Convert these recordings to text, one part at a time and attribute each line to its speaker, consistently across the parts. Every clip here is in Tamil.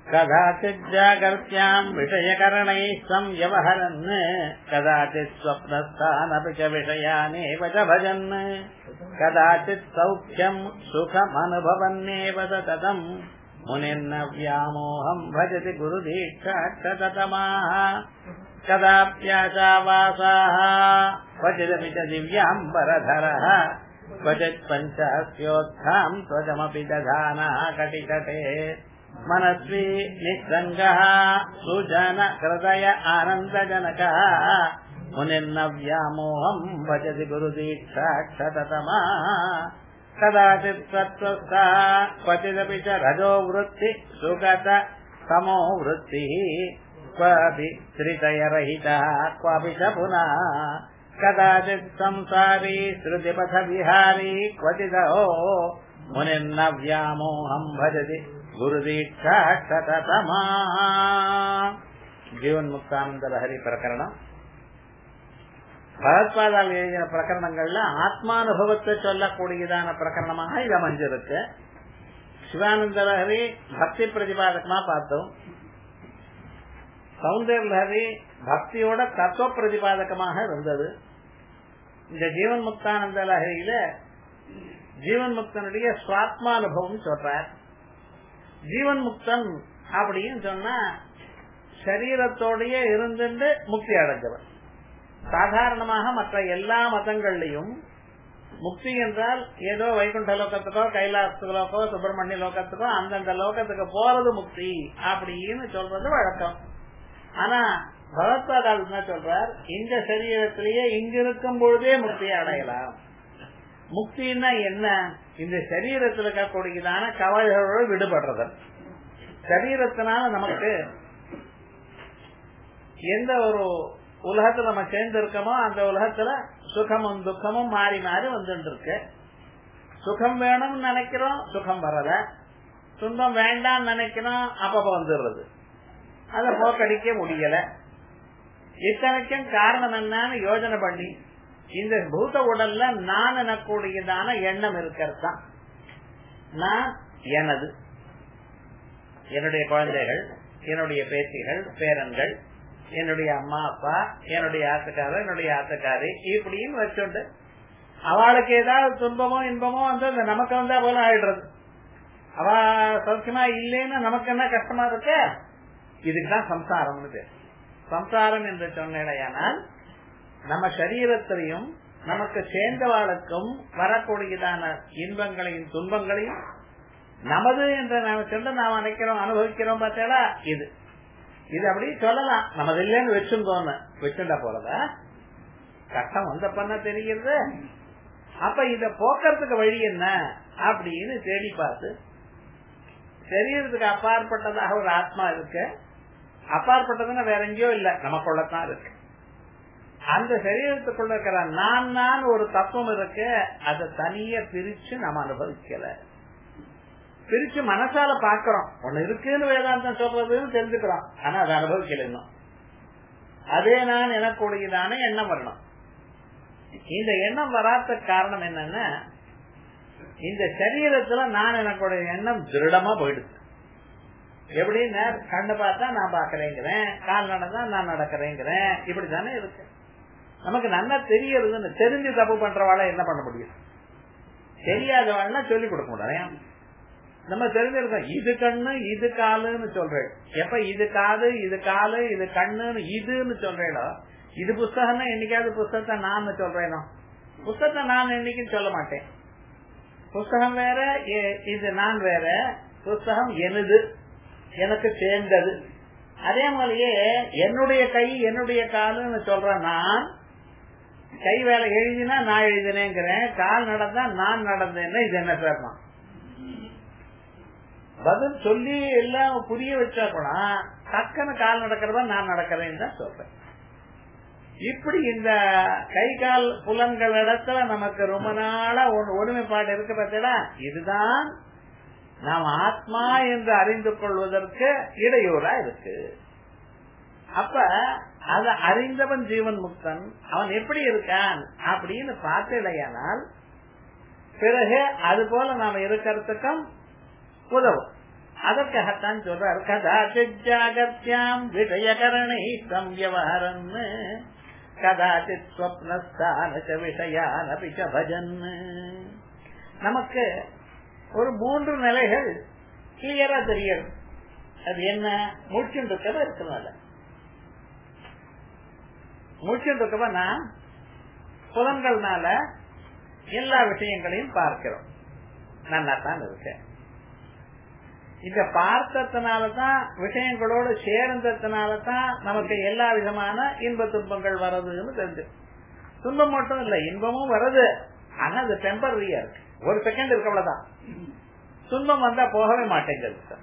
Speaker 1: कदाचित् जागर्त्याम् विषयकरणैः संव्यवहरन् कदाचित् स्वप्नस्थानपि च विषयानेव च भजन् कदाचित् सौख्यम् सुखमनुभवन्नेव सततम् मुनिर्न व्यामोहम् भजति गुरुदीक्षाक्षततमाः कदाप्याचावासाः क्वचिदपि च दिव्याम्बरधरः क्वचित् पञ्चहस्योत्थाम् त्वजमपि दधानः कटिकटे मनस्वी निःसङ्गः सुजन हृदय आनन्दजनकः मुनिर्न व्यामोहम् भजति गुरुदीक्षाक्षततमा कदाचित् सत्त्वस्थः क्वचिदपि च रजो वृत्ति सुगत समो वृत्तिः क्वापि त्रितयरहितः क्वापि च पुनः कदाचित् संसारी श्रुतिपथविहारी क्वचिदहो मुनिर्न व्यामोहम् भजति ಗುರುದೀಕ್ಷಾ ಸತತಮಾ ஜீவன்முக்தானந்த லஹரி பிரகரணம் பகவத்பாதால் எழுதின பிரகரணங்கள்ல ஆத்மானுபவத்தை சொல்லக்கூடியதான பிரகரணமாக இது அமைஞ்சிருக்கு சிவானந்த லஹரி பக்தி பிரதிபாதகமா பார்த்தோம் சௌந்தர் லஹரி பக்தியோட தத்துவ பிரதிபாதகமாக இருந்தது இந்த ஜீவன் முக்தானந்த லஹரியில ஜீவன் முக்தனுடைய சுவாத்மானுபவம் சொல்றார் ஜீவன் முக்தன் அப்படின்னு சொன்னா சரீரத்தோடைய இருந்துட்டு முக்தி அடைஞ்சவர் சாதாரணமாக மற்ற எல்லா மதங்கள்லையும் முக்தி என்றால் ஏதோ வைகுண்ட லோகத்துக்கோ கைலாச லோகோ சுப்பிரமணிய லோகத்துக்கோ அந்தந்த லோகத்துக்கு போறது முக்தி அப்படின்னு சொல்றது வழக்கம் ஆனா பகவத்பாதால் என்ன சொல்றார் இந்த சரீரத்திலேயே இங்கிருக்கும் பொழுதே முக்தியை அடையலாம் முக்தின்னா என்ன இந்த சரீரத்தில் இருக்கக்கூடியதான கவலைகளோடு விடுபடுறது சரீரத்தினால நமக்கு எந்த ஒரு உலகத்துல நம்ம சேர்ந்து இருக்கோமோ அந்த உலகத்துல சுகமும் துக்கமும் மாறி மாறி வந்துட்டு இருக்கு சுகம் வேணும்னு நினைக்கிறோம் சுகம் வரல துன்பம் வேண்டாம்னு நினைக்கிறோம் அப்பப்ப வந்துடுறது அதை போக்கடிக்க முடியல இத்தனைக்கும் காரணம் என்னன்னு யோஜனை பண்ணி இந்த பூத உடல்ல நான் எனக்கூடியதான எண்ணம் இருக்கிறது தான் நான் எனது என்னுடைய குழந்தைகள் என்னுடைய பேத்திகள் பேரன்கள் என்னுடைய அம்மா அப்பா என்னுடைய ஆத்துக்காரர் என்னுடைய ஆத்துக்காரி இப்படின்னு வச்சுண்டு அவளுக்கு ஏதாவது துன்பமோ இன்பமோ வந்து நமக்கு வந்தா போல ஆயிடுறது அவ சௌக்கியமா இல்லைன்னு நமக்கு என்ன கஷ்டமா இருக்கு இதுக்குதான் சம்சாரம்னு பேர் சம்சாரம் என்று சொன்னேனால் நம்ம சரீரத்திலையும் நமக்கு சேர்ந்தவாளுக்கும் வரக்கூடியதான இன்பங்களையும் துன்பங்களையும் நமது என்று நாம சொல்ல நாம் நினைக்கிறோம் அனுபவிக்கிறோம் பார்த்தா இது இது அப்படி சொல்லலாம் நமது இல்லைன்னு வச்சுருந்தோம் வச்சுண்டா போறதா கஷ்டம் வந்த பண்ண தெரிகிறது அப்ப இத போக்குறதுக்கு வழி என்ன அப்படின்னு தேடி பார்த்து சரீரத்துக்கு அப்பாற்பட்டதாக ஒரு ஆத்மா இருக்கு அப்பாற்பட்டதுன்னா வேற எங்கேயோ இல்ல நமக்குள்ளதான் இருக்கு அந்த சரீரத்துக்குள்ள இருக்கிற நான் நான் ஒரு தத்துவம் இருக்கு அதை தனிய பிரிச்சு நம்ம அனுபவிக்கல பிரிச்சு மனசால பாக்குறோம் ஒண்ணு இருக்குன்னு வேதாந்தம் சொல்றதுன்னு தெரிஞ்சுக்கிறோம் ஆனா அதை அனுபவிக்கல இன்னும் அதே நான் எனக்கூடியதான எண்ணம் வரணும் இந்த எண்ணம் வராத காரணம் என்னன்னா இந்த சரீரத்துல நான் எனக்குடைய எண்ணம் திருடமா போயிடுது எப்படின்னா கண்ணு பார்த்தா நான் பாக்குறேங்கிறேன் கால் நடந்தா நான் நடக்கிறேங்கிறேன் இப்படித்தானே இருக்கு நமக்கு நல்லா தெரியறதுன்னு தெரிஞ்சு தப்பு பண்றவாள என்ன பண்ண முடியும் தெரியாதவாள்னா சொல்லி கொடுக்க முடியும் நம்ம தெரிஞ்சிருக்கோம் இது கண்ணு இது காலுன்னு சொல்றேன் எப்ப இது காது இது காலு இது கண்ணுன்னு இதுன்னு சொல்றேனோ இது புஸ்தகம்னா என்னைக்காவது புஸ்தகத்தை நான் சொல்றேனோ புஸ்தகத்தை நான் என்னைக்கும் சொல்ல மாட்டேன் புஸ்தகம் வேற இது நான் வேற புஸ்தகம் எனது எனக்கு சேர்ந்தது அதே மாதிரியே என்னுடைய கை என்னுடைய காலுன்னு சொல்ற நான் கை வேலை எழுதினா நான் எழுதினேங்கிறேன் கால் நடந்தா நான் நடந்தேன்னா இது என்ன பேர்மா பதில் சொல்லி எல்லாம் புரிய வச்சா கூட டக்குன்னு கால் நடக்கிறதா நான் நடக்கிறேன்னு தான் சொல்றேன் இப்படி இந்த கை கால் புலன்கள் இடத்துல நமக்கு ரொம்ப நாளா ஒருமைப்பாடு இருக்கு பார்த்தா இதுதான் நாம் ஆத்மா என்று அறிந்து கொள்வதற்கு இடையூறா இருக்கு அப்ப அத அறிந்தவன் ஜீவன் முக்தன் அவன் எப்படி இருக்கான் அப்படின்னு பார்த்தலையானால் பிறகு அது போல நாம இருக்கிறதுக்கும் உதவும் அதற்காகத்தான் சொல்றார் கதாச்சித் ஜாகத்யாம் விஷயகரணை சம்யவஹரன் கதாச்சித் ஸ்வப்னஸ்தான விஷயான் அபிச்ச பஜன் நமக்கு ஒரு மூன்று நிலைகள் கிளியரா தெரியும் அது என்ன முடிச்சுட்டு இருக்கவ இருக்கிறனால முடிச்சுட்டு இருக்கவ நான் புலன்கள்னால எல்லா விஷயங்களையும் பார்க்கிறோம் நல்லா தான் இருக்கேன் இந்த பார்த்ததுனாலதான் விஷயங்களோடு சேர்ந்ததுனாலதான் நமக்கு எல்லா விதமான இன்ப துன்பங்கள் வர்றதுன்னு தெரிஞ்சு துன்பம் மட்டும் இல்ல இன்பமும் வருது ஆனா அது டெம்பரரியா இருக்கு ஒரு செகண்ட் இருக்கு அவ்வளவுதான் துன்பம் வந்தா போகவே மாட்டேங்குது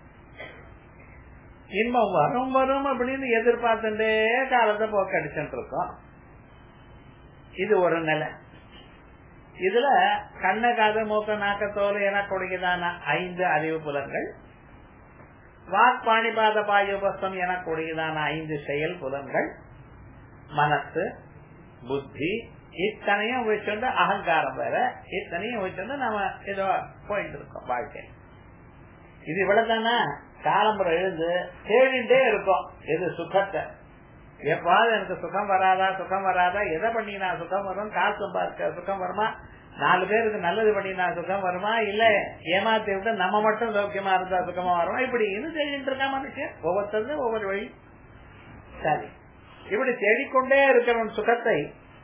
Speaker 1: இன்பம் வரும் வரும் அப்படின்னு எதிர்பார்த்துட்டே காலத்தை போக்கடிச்சுட்டு இருக்கோம் இது ஒரு நிலை இதுல கண்ண காது மூக்க நாக்க தோல் என கொடுக்கிறதான ஐந்து அறிவு புலன்கள் வாக் பாணிபாத பாயுபஸ்தம் என கொடுக்கிறதான ஐந்து செயல் புலன்கள் மனசு புத்தி இத்தனையும் வச்சுட்டு அகங்காரம் வேற இத்தனையும் வச்சுட்டு நம்ம ஏதோ போயிட்டு இருக்கோம் வாழ்க்கை இது இவ்வளவுதானா காலம்புற எழுந்து தேடிட்டே இருக்கும் எது சுகத்தை எப்பாவது எனக்கு சுகம் வராதா சுகம் வராதா எதை பண்ணினா சுகம் வரும் காசு பார்க்க சுகம் வருமா நாலு பேருக்கு நல்லது பண்ணினா சுகம் வருமா இல்ல ஏமாத்தி விட்டு நம்ம மட்டும் சௌக்கியமா இருந்தா சுகமா வருமா இப்படி இன்னும் தேடிட்டு இருக்கா மனுஷன் ஒவ்வொருத்தரும் ஒவ்வொரு வழி சரி இப்படி தேடிக்கொண்டே இருக்கிறவன் சுகத்தை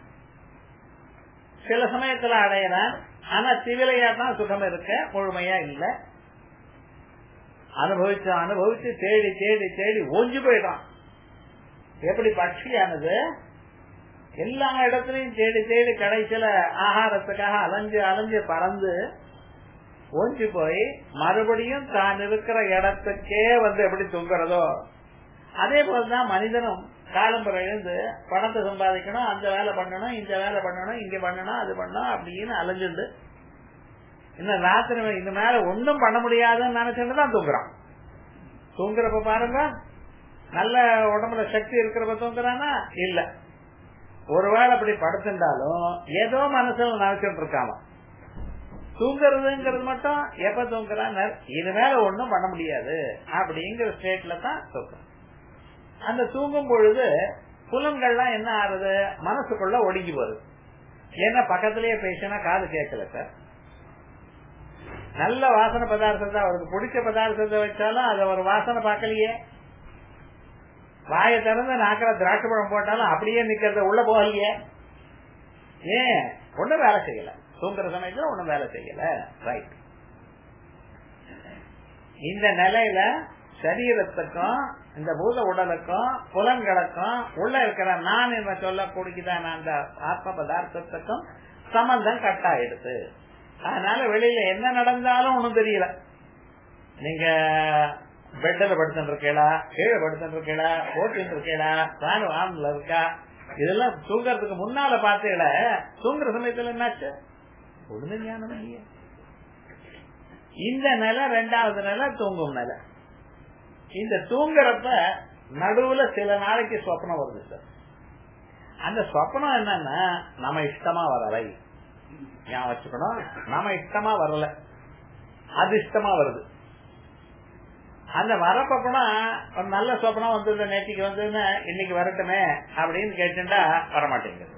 Speaker 1: சில சமயத்துல அடையலாம் ஆனா சிவிலையா தான் சுகம் இருக்க முழுமையா இல்ல அனுபவிச்சு அனுபவிச்சு தேடி தேடி தேடி ஓஞ்சு போயிட்டான் எப்படி பட்சியானது எல்லா இடத்துலயும் தேடி தேடி கடைசியில ஆகாரத்துக்காக அலைஞ்சு அலைஞ்சு பறந்து ஓஞ்சி போய் மறுபடியும் தான் இருக்கிற இடத்துக்கே வந்து எப்படி தூங்குறதோ அதே போலதான் மனிதனும் காலம்புற எழுந்து பணத்தை சம்பாதிக்கணும் அந்த வேலை பண்ணணும் இந்த வேலை பண்ணணும் இங்க பண்ணணும் அது பண்ணணும் அப்படின்னு அலைஞ்சுண்டு இன்னும் ராத்திரி இந்த மேல ஒன்னும் பண்ண முடியாதுன்னு நினைச்சுட்டு தான் தூங்குறான் தூங்குறப்ப பாருங்க நல்ல உடம்புல சக்தி இருக்கிறப்ப தூங்குறானா இல்ல ஒருவேளை அப்படி படுத்துட்டாலும் ஏதோ மனசுல நினைச்சிட்டு இருக்காம தூங்குறதுங்கிறது மட்டும் எப்ப தூங்குறான் இது மேல ஒண்ணும் பண்ண முடியாது அப்படிங்கிற ஸ்டேட்ல தான் தூக்கம் அந்த தூங்கும் பொழுது புலன்கள்லாம் என்ன ஆறுது மனசுக்குள்ள ஒடுங்கி வருது ஏன்னா பக்கத்திலேயே பேசினா காது கேட்கல சார் நல்ல வாசனை பதார்த்தத்தை அவருக்கு பிடிச்ச பதார்த்தத்தை வச்சாலும் அதை ஒரு வாசனை பார்க்கலையே வாயை திறந்து நாக்கில திராட்சை பழம் போட்டாலும் அப்படியே நிக்கிறத உள்ள போகலையே ஏன் ஒண்ணும் வேலை செய்யல தூங்குற சமயத்துல ஒண்ணும் வேலை செய்யல ரைட் இந்த நிலையில சரீரத்துக்கும் இந்த பூத உடலுக்கும் புலன்களுக்கும் உள்ள இருக்கிற நான் என்ன சொல்லக்கூடியதான அந்த ஆத்ம பதார்த்தத்துக்கும் சம்பந்தம் கட் ஆயிடுது அதனால வெளியில என்ன நடந்தாலும் ஒண்ணும் தெரியல நீங்க பெட்ல படுத்துட்டு இருக்கீங்களா கீழே படுத்துட்டு இருக்கீங்களா போட்டு இருக்கீங்களா ஃபேன் ஆன்ல இருக்கா இதெல்லாம் தூங்குறதுக்கு முன்னால பார்த்தீங்கள தூங்குற சமயத்துல என்னாச்சு ஒண்ணு ஞானம் இல்லையே இந்த நிலை ரெண்டாவது நிலை தூங்கும் நிலை இந்த தூங்குறப்ப நடுவுல சில நாளைக்கு சொப்னம் வருது சார் அந்த சொப்னம் என்னன்னா நம்ம இஷ்டமா வரலை ஞாபகம் வச்சுக்கணும் நம்ம இஷ்டமா வரல அது இஷ்டமா வருது அந்த வரப்பனா ஒரு நல்ல சொப்பனம் வந்தது நேற்றுக்கு வந்ததுன்னு இன்னைக்கு வரட்டுமே அப்படின்னு கேட்டுட்டா வரமாட்டேங்குது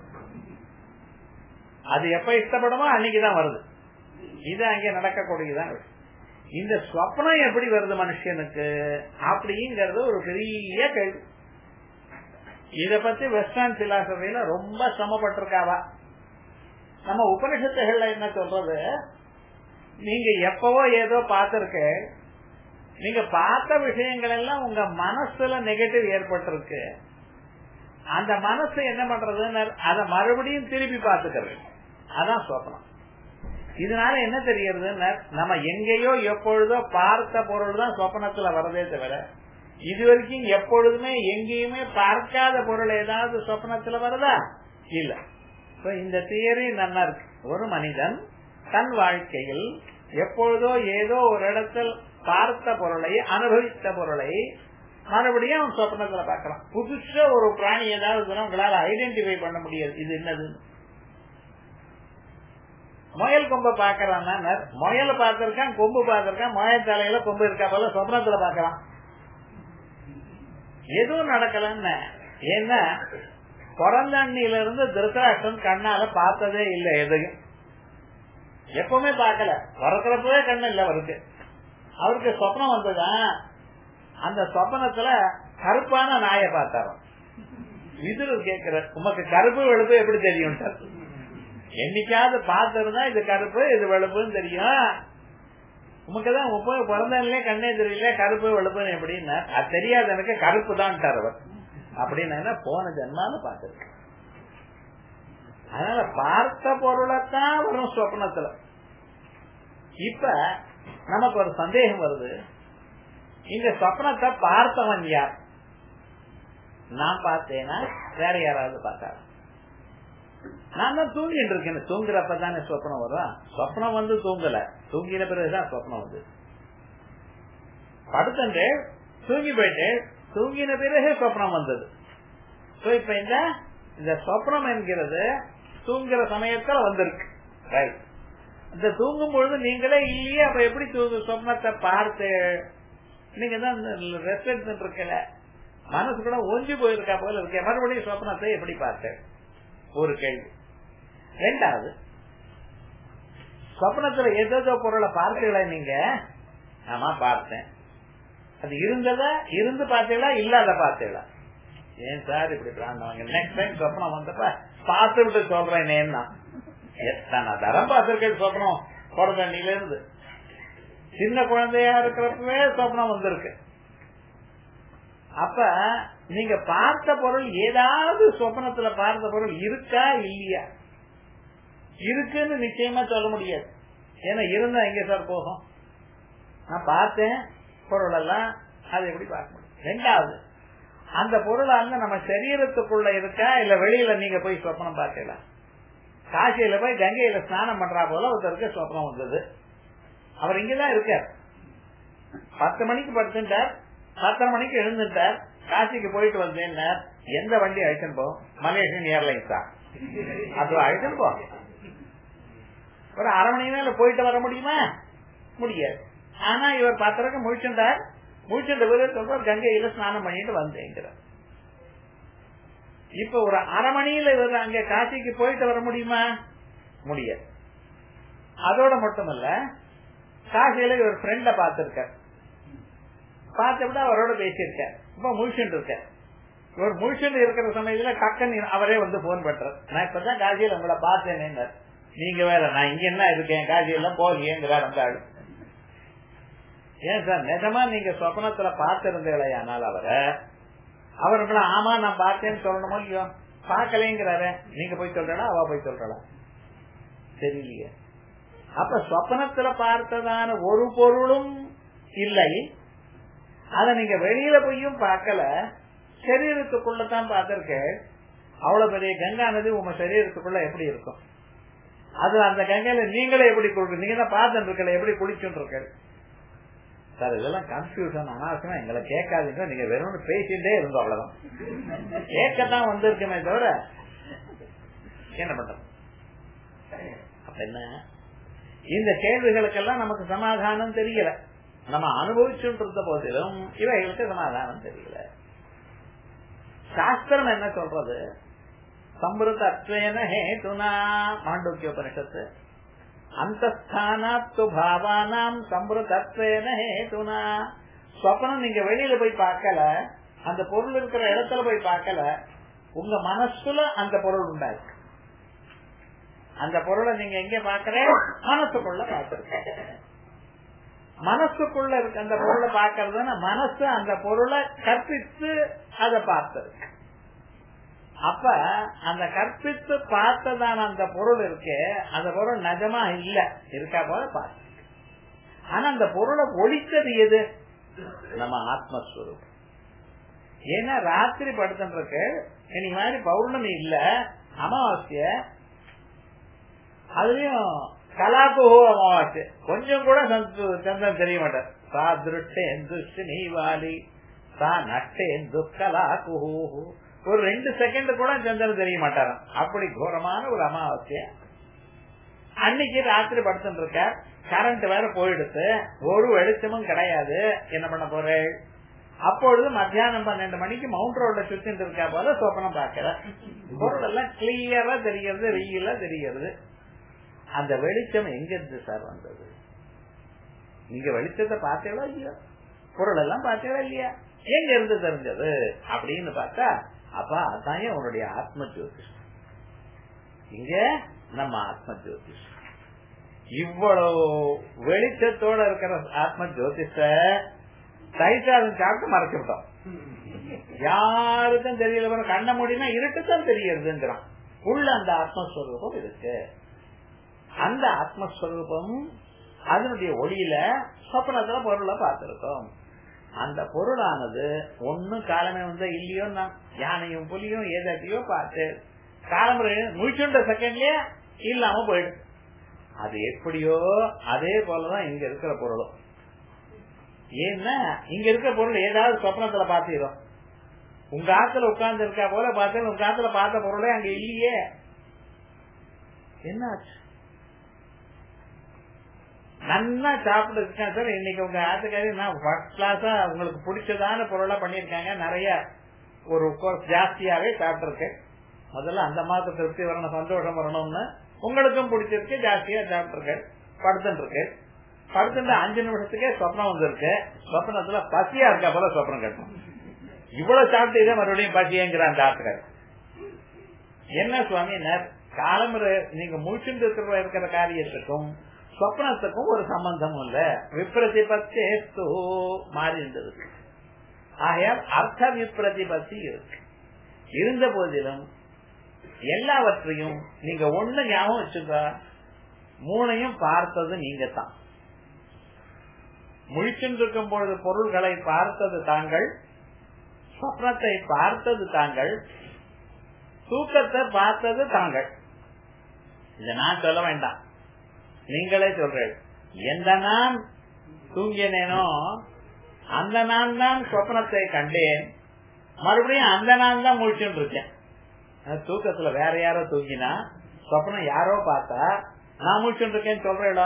Speaker 1: அது எப்ப இஷ்டப்படுமோ அன்னைக்குதான் வருது இது அங்கே நடக்கக்கூடியதான் இந்த ஸ்வப்னம் எப்படி வருது மனுஷனுக்கு அப்படிங்கறது ஒரு பெரிய கேள்வி இத பத்தி வெஸ்டர்ன் பிலாசபில ரொம்ப சிரமப்பட்டிருக்காவா நம்ம உபனிஷத்துகள்ல என்ன சொல்றது நீங்க எப்பவோ ஏதோ பார்த்திருக்க நீங்க பார்த்த விஷயங்கள் எல்லாம் உங்க மனசுல நெகட்டிவ் ஏற்பட்டிருக்கு அந்த மனசு என்ன பண்றதுன்னு அதை மறுபடியும் திருப்பி பார்த்துக்கிறது அதான் சோப்பனம் இதனால என்ன தெரியறது நம்ம எங்கேயோ எப்பொழுதோ பார்த்த பொருள் தான் சொப்பனத்துல வரதே தவிர இது வரைக்கும் எப்பொழுதுமே எங்கேயுமே பார்க்காத பொருள் ஏதாவது சொப்பனத்துல வருதா இல்ல இந்த தியரி நல்லா இருக்கு ஒரு மனிதன் தன் வாழ்க்கையில் எப்பொழுதோ ஏதோ ஒரு இடத்தில் பார்த்த பொருளை அனுபவித்த பொருளை மறுபடியும் அவன் சொப்னத்துல பாக்கலாம் புதுசா ஒரு பிராணி ஏதாவது உங்களால ஐடென்டிஃபை பண்ண முடியாது இது என்னது முயல் கொம்ப பாக்குறான் முயல பார்த்திருக்கான் கொம்பு பார்த்திருக்கான் முயல் தலையில கொம்பு இருக்கா போல சொப்னத்துல பாக்கலாம் எதுவும் நடக்கலன்னு ஏன்னா பிறந்த அண்ணில இருந்து திருத்தராஷ்டிரன் கண்ணால பார்த்ததே இல்லை எதையும் எப்பவுமே பார்க்கல பிறக்கிறப்பவே கண்ணு இல்ல அவருக்கு அவருக்கு சொப்னம் வந்ததுதான் அந்த சொப்பனத்துல கருப்பான நாயை பார்த்தாராம் விதுரு கேட்கிற உமக்கு கருப்பு வெளுப்பு எப்படி தெரியும் என்னைக்காவது பார்த்திருந்தா இது கருப்பு இது வெளுப்புன்னு தெரியும் உமக்குதான் முப்பது பிறந்தே கண்ணே தெரியல கருப்பு வெளுப்புன்னு எப்படின்னா அது தெரியாது எனக்கு கருப்பு தான் அவர் அப்படின்னு போன ஜென்மால பார்த்திருக்கேன் அதனால பார்த்த பொருளைத்தான் வரும் சொப்னத்துல இப்ப நமக்கு ஒரு சந்தேகம் வருது இந்த சொப்னத்தை பார்த்தவன் யார் நான் பார்த்தேனா வேற யாராவது பார்த்தாரு நான் தான் தூங்கிட்டு இருக்கேன் தூங்குறப்ப தானே சொப்னம் வரும் சொப்னம் வந்து தூங்கல தூங்கின பிறகுதான் சொப்னம் வந்து படுத்தண்டு தூங்கி போயிட்டு தூங்கின பிறகு சொப்னம் வந்தது இப்ப இந்த இந்த சொப்னம் என்கிறது தூங்குற சமயத்துல வந்திருக்கு ரைட் இந்த தூங்கும் பொழுது நீங்களே இல்லையே அப்ப எப்படி தூங்கு சொப்னத்தை பார்த்து நீங்க தான் ரெஸ்ட் எடுத்துட்டு இருக்கல மனசு கூட ஒஞ்சி போயிருக்கா போல இருக்க மறுபடியும் சொப்னத்தை எப்படி பார்த்தேன் ஒரு கேள்வி ரெண்டாவது சொப்னத்துல ஏதோ பொருளை பார்த்தீங்களா நீங்க ஆமா பார்த்தேன் அது இருந்ததா இருந்து பார்த்தீங்களா இல்லாத பார்த்தீங்களா ஏன் சார் இப்படி பிராண்டாங்க நெக்ஸ்ட் டைம் சொப்னம் வந்தப்ப பார்த்து விட்டு சொல்றேன் ஏன்னா எத்தனை தரம் பார்த்திருக்கேன் சொப்னம் குழந்தைல இருந்து சின்ன குழந்தையா இருக்கிறப்பவே சொப்னம் வந்திருக்கு அப்ப நீங்க பார்த்த பொருள் ஏதாவது சொப்னத்துல பார்த்த பொருள் இருக்கா இல்லையா இருக்குன்னு நிச்சயமா சொல்ல முடியாது ஏன்னா இருந்தா எங்க சார் போகும் நான் பார்த்தேன் பொருள் எல்லாம் அதை எப்படி பார்க்க முடியும் ரெண்டாவது அந்த பொருள் அங்க நம்ம சரீரத்துக்குள்ள இருக்கா இல்ல வெளியில நீங்க போய் சொப்னம் பார்க்கலாம் காசியில போய் கங்கையில ஸ்நானம் பண்றா போல ஒருத்தருக்கு சொப்னம் வந்தது அவர் இங்கதான் இருக்கார் பத்து மணிக்கு படுத்துட்டார் பத்தரை மணிக்கு எழுந்துட்டார் காசிக்கு போயிட்டு வந்தேன் எந்த வண்டி அழைச்சுன்னு போ மலேசியன் ஏர்லைன்ஸ் தான் அது அழைச்சுன்னு போ ஒரு அரை மணி நேரம் போயிட்டு வர முடியுமா முடியாது ஆனா இவர் பத்தரைக்கு முழிச்சுட்டார் முழிச்சுட்ட பிறகு சொல்றார் கங்கையில ஸ்நானம் பண்ணிட்டு வந்தேங்கிறார் இப்ப ஒரு அரை மணியில இவர் அங்க காசிக்கு போயிட்டு வர முடியுமா முடியாது அதோட மட்டுமல்ல காசியில இவர் ஃப்ரெண்ட பாத்திருக்கார் பார்த்துவிட்டு அவரோட பேசியிருக்கார் இப்ப முழிச்சுட்டு இருக்கார் இவர் முழிச்சுட்டு இருக்கிற சமயத்துல டக்கன் அவரே வந்து போன் பண்றார் நான் இப்பதான் காசியில உங்களை பார்த்தேன் நீங்க வேற நான் இங்க என்ன இருக்கேன் காசியெல்லாம் போகலையேங்கிறார் அந்த ஆளு ஏன் சார் நிஜமா நீங்க சொப்னத்துல பார்த்திருந்தீங்களேயானால் அவரை அவர்களை ஆமா நான் பார்த்தேன்னு சொல்லணுமோ இல்லையோ பார்க்கலேங்கிறாரு நீங்க போய் சொல்றா அவ போய் சொல்றா தெரியலையே அப்ப சொப்னத்துல பார்த்ததான ஒரு பொருளும் இல்லை அத நீங்க வெளியில போயும் பார்க்கல சரீரத்துக்குள்ளதான் பார்த்திருக்க அவ்வளவு பெரிய கங்கா நதி உங்க சரீரத்துக்குள்ள எப்படி இருக்கும் அது அந்த கங்கையில நீங்களே எப்படி குளிக்க நீங்க தான் பார்த்துட்டு இருக்கல எப்படி குளிச்சுட்டு இருக்க சார் இதெல்லாம் கன்ஃபியூஷன் அனாவசியமா எங்களை கேட்காதீங்க நீங்க வெறும் பேசிட்டே இருந்தோம் அவ்வளவுதான் கேட்கத்தான் வந்திருக்குமே தவிர என்ன பண்றது அப்ப என்ன இந்த கேள்விகளுக்கெல்லாம் நமக்கு சமாதானம் தெரியல நம்ம அனுபவிச்சுட்டு இருந்த போதிலும் இவைகளுக்கு சமாதானம் தெரியல சாஸ்திரம் என்ன சொல்றது சம்பிருத்த அத்வேன ஹேதுனா மாண்டூக்கிய உபனிஷத்து அந்தஸ்தானாத்து பாவானாம் சம்பிருத்தத்வேன ஹேதுனா சொப்பனம் நீங்க வெளியில போய் பார்க்கல அந்த பொருள் இருக்கிற இடத்துல போய் பார்க்கல உங்க மனசுல அந்த பொருள் உண்டாயிருக்கு அந்த பொருளை நீங்க எங்க பாக்குற மனசுக்குள்ள பார்த்திருக்க மனசுக்குள்ள இருக்க அந்த பொருளை பார்க்கறதுன்னா மனசு அந்த பொருளை கற்பித்து அதை பார்த்திருக்கு அப்ப அந்த கற்பித்து பார்த்ததான அந்த பொருள் இருக்கு அந்த பொருள் நிஜமா இல்ல இருக்கா போல பார்த்து ஆனா அந்த பொருளை ஒழித்தது எது நம்ம ஆத்மஸ்வரூபம் ஏன்னா ராத்திரி படுத்துருக்கு இன்னைக்கு மாதிரி பௌர்ணமி இல்ல அமாவாசைய அதுலயும் கலாக்குஹோ அமாவாசை கொஞ்சம் கூட சந்தம் தெரிய மாட்டார் சா திருட்டேன் துஷ்டி நீவாலி சா நட்டேன் துக்கலா குஹூ ஒரு ரெண்டு செகண்ட் கூட சந்திரன் தெரிய மாட்டாராம் அப்படி கோரமான ஒரு அமாவாசைய அன்னைக்கு ராத்திரி படுத்துட்டு இருக்க கரண்ட் வேற போயிடுத்து ஒரு வெளிச்சமும் கிடையாது என்ன பண்ண போறேன் அப்பொழுது மத்தியானம் பன்னெண்டு மணிக்கு மவுண்ட் ரோட்ல சுத்திட்டு இருக்கா போல சொப்பனம் பார்க்கல பொருள் எல்லாம் கிளியரா தெரிகிறது வெயிலா தெரிகிறது அந்த வெளிச்சம் எங்க இருந்து சார் வந்தது நீங்க வெளிச்சத்தை பார்த்தீங்களா இல்லையா பொருள் எல்லாம் பார்த்தீங்களா இல்லையா எங்க இருந்து தெரிஞ்சது அப்படின்னு பார்த்தா அப்பா அதான் உன்னுடைய ஆத்ம ஜோதிஷம் இங்க நம்ம ஆத்ம ஜோதிஷம் இவ்வளவு வெளிச்சத்தோட இருக்கிற ஆத்ம ஜோதிஷ தைசாதம் சாப்பிட்டு மறைச்சு விட்டோம் யாருக்கும் தெரியல கண்ண முடியுமா இருட்டுத்தான் தெரியறதுங்கிறான் உள்ள அந்த ஆத்மஸ்வரூபம் இருக்கு அந்த ஆத்மஸ்வரூபம் அதனுடைய ஒளியில சொப்பனத்துல பொருளை பார்த்திருக்கோம் அந்த பொருளானது ஒண்ணு காலமே வந்து இல்லையோ யானையும் புலியும் ஏதாட்டியோ பார்த்து காலம் முழிச்சுண்ட செகண்ட்லயே இல்லாம போயிடும் அது எப்படியோ அதே போலதான் இங்க இருக்கிற பொருளும் ஏன்னா இங்க இருக்கிற பொருள் ஏதாவது சொப்னத்துல பாத்திரும் உங்க ஆத்துல உட்கார்ந்து இருக்கா போல பார்த்து உங்க ஆத்துல பார்த்த பொருளே அங்க இல்லையே என்னாச்சு நல்லா சாப்பிட்டு இருக்கேன் சார் இன்னைக்கு உங்க ஆத்துக்காரி நான் ஃபர்ஸ்ட் கிளாஸா உங்களுக்கு பிடிச்சதான பொருளா பண்ணிருக்காங்க நிறைய ஒரு கோர்ஸ் ஜாஸ்தியாவே சாப்பிட்டுருக்கேன் முதல்ல அந்த மாதம் திருப்தி வரணும் சந்தோஷம் வரணும்னு உங்களுக்கும் பிடிச்சிருக்கு ஜாஸ்தியா சாப்பிட்டுருக்கேன் படுத்துட்டு இருக்கு படுத்துட்டு அஞ்சு நிமிஷத்துக்கே சொப்னம் வந்திருக்கு சொப்னத்துல பசியா இருக்கா போல சொப்னம் கேட்டோம் இவ்வளவு சாப்பிட்டு இதே மறுபடியும் பசியங்கிற அந்த ஆத்துக்காரி என்ன சுவாமி காலமுறை நீங்க முழிச்சுட்டு இருக்கிற இருக்கிற காரியத்துக்கும் சொப்னத்துக்கும் ஒரு சம்பந்தம் இல்ல விப்ரதிபத்தேஸ்து மாறி இருந்தது ஆகையால் அர்த்த விப்ரதிபத்தி இருக்கு இருந்த போதிலும் எல்லாவற்றையும் நீங்க ஒண்ணு ஞாபகம் வச்சுக்க மூணையும் பார்த்தது நீங்க தான் முழிச்சென்றிருக்கும் பொழுது பொருள்களை பார்த்தது தாங்கள் சொப்னத்தை பார்த்தது தாங்கள் தூக்கத்தை பார்த்தது தாங்கள் இதை நான் சொல்ல வேண்டாம் நீங்களே சொல்றேன் எந்த நான் தூங்கினேனோ அந்த நான் தான் சொப்னத்தை கண்டேன் மறுபடியும் அந்த நான் தான் முழிச்சுட்டு இருக்கேன் தூக்கத்துல வேற யாரோ தூங்கினா சொப்னம் யாரோ பார்த்தா நான் முழிச்சுட்டு இருக்கேன்னு சொல்றேடா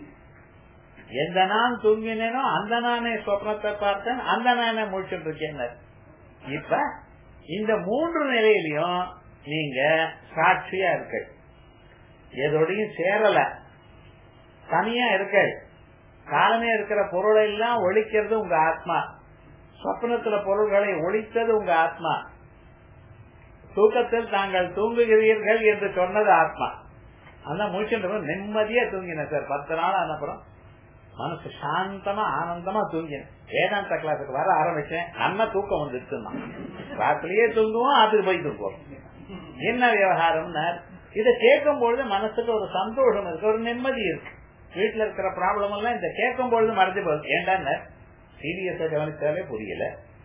Speaker 1: எந்த நான் தூங்கினேனோ அந்த நானே சொப்னத்தை பார்த்தேன் அந்த நானே முழிச்சுட்டு இருக்கேன் இப்ப இந்த மூன்று நிலையிலையும் நீங்க சாட்சியா இருக்க எதோடையும் சேரல தனியா இருக்க காலமே இருக்கிற பொருளை எல்லாம் ஒழிக்கிறது உங்க ஆத்மா சொப்னத்துல பொருள்களை ஒழித்தது உங்க ஆத்மா தூக்கத்தில் தாங்கள் தூங்குகிறீர்கள் என்று சொன்னது ஆத்மா அந்த முடிச்சுட்டு நிம்மதியா தூங்கின சார் பத்து நாள் அனுப்புறோம் மனசு சாந்தமா ஆனந்தமா தூங்கினேன் வேதாந்த கிளாஸுக்கு வர ஆரம்பிச்சேன் நம்ம தூக்கம் வந்துருச்சுன்னா ராத்திரியே தூங்குவோம் அதுக்கு போய் தூங்குவோம் என்ன விவகாரம்னா இதை கேட்கும் பொழுது மனசுக்கு ஒரு சந்தோஷம் இருக்கு ஒரு நிம்மதி இருக்கு வீட்டுல இருக்கிற ப்ராப்ளம் எல்லாம் இந்த கேட்கும் பொழுது மறைஞ்சு போகுது ஏண்டான்னு சீரியஸா கவனிச்சாலே புரியல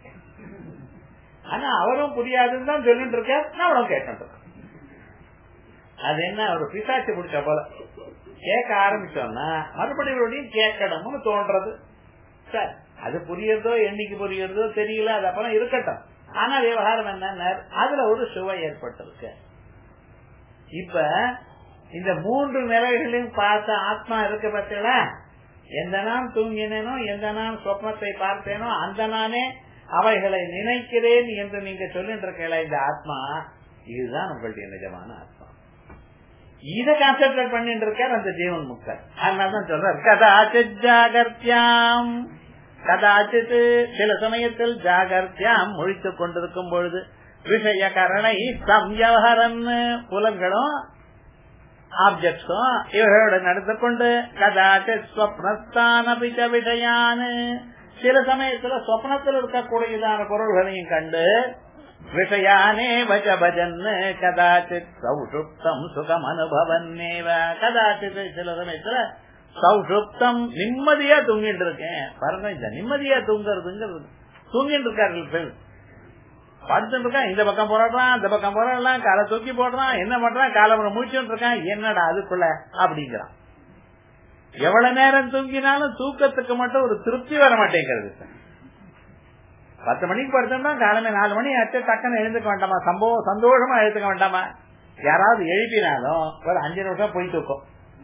Speaker 1: ஆனா அவரும் புரியாதுன்னு தான் சொல்லிட்டு இருக்க நம்மளும் கேட்டு அது என்ன ஒரு பிசாச்சு பிடிச்ச போல கேட்க ஆரம்பிச்சோம்னா மறுபடியும் கேட்கணும்னு தோன்றது சார் அது புரியறதோ என்னைக்கு புரியறதோ தெரியல அது அப்புறம் இருக்கட்டும் ஆனா விவகாரம் என்ன அதுல ஒரு சுவை ஏற்பட்டிருக்கு இப்ப இந்த மூன்று நிலைகளையும் பார்த்த ஆத்மா இருக்க பட்சல எந்த நான் தூங்கினேனோ எந்த நான் சொப்னத்தை பார்த்தேனோ அந்த நானே அவைகளை நினைக்கிறேன் என்று நீங்க சொல்லிட்டு இருக்கல இந்த ஆத்மா இதுதான் உங்களுடைய நிஜமான ஆத்மா இத கான்சென்ட்ரேட் பண்ணிட்டு இருக்கார் அந்த ஜீவன் முக்தர் அதனாலதான் சொல்றார் கதாச்சித் ஜாகர்த்தியாம் கதாச்சித் சில சமயத்தில் ஜாகர்த்தியாம் முழித்துக் கொண்டிருக்கும் பொழுது விஷய கரணை சம்யவஹரன் புலன்களும் ஆப்ஜெக்ட்ஸும் இவர்களோட நடந்து கொண்டு கதாச்சித் ஸ்வப்னஸ்தான விஷயான் சில சமயத்துல சொப்னத்தில் இருக்கக்கூடியதான பொருள்களையும் கண்டு விஷயானே வஜ பஜன் கதாச்சித் சௌஷுப்தம் சுகம் அனுபவன்னேவ கதாச்சித் சில சமயத்துல சௌஷுப்தம் நிம்மதியா தூங்கிட்டு இருக்கேன் பாருங்க இந்த நிம்மதியா தூங்குறதுங்கிறது தூங்கிட்டு இருக்கார்கள் படுத்துட்டு இருக்கான் இந்த பக்கம் போராடுறான் இந்த பக்கம் போராடலாம் காலை தூக்கி போடுறான் என்ன பண்றான் காலை முடிச்சுட்டு இருக்கான் என்னடா அதுக்குள்ள அப்படிங்கிறான் எவ்வளவு நேரம் தூங்கினாலும் தூக்கத்துக்கு மட்டும் ஒரு திருப்தி வர மாட்டேங்கிறது பத்து மணிக்கு படுத்தோம்னா காலமே நாலு மணி ஆச்சு டக்குன்னு எழுந்துக்க வேண்டாமா சம்பவம் சந்தோஷமா எழுத்துக்க வேண்டாமா யாராவது எழுப்பினாலும் ஒரு அஞ்சு நிமிஷம் போய் தூக்கும்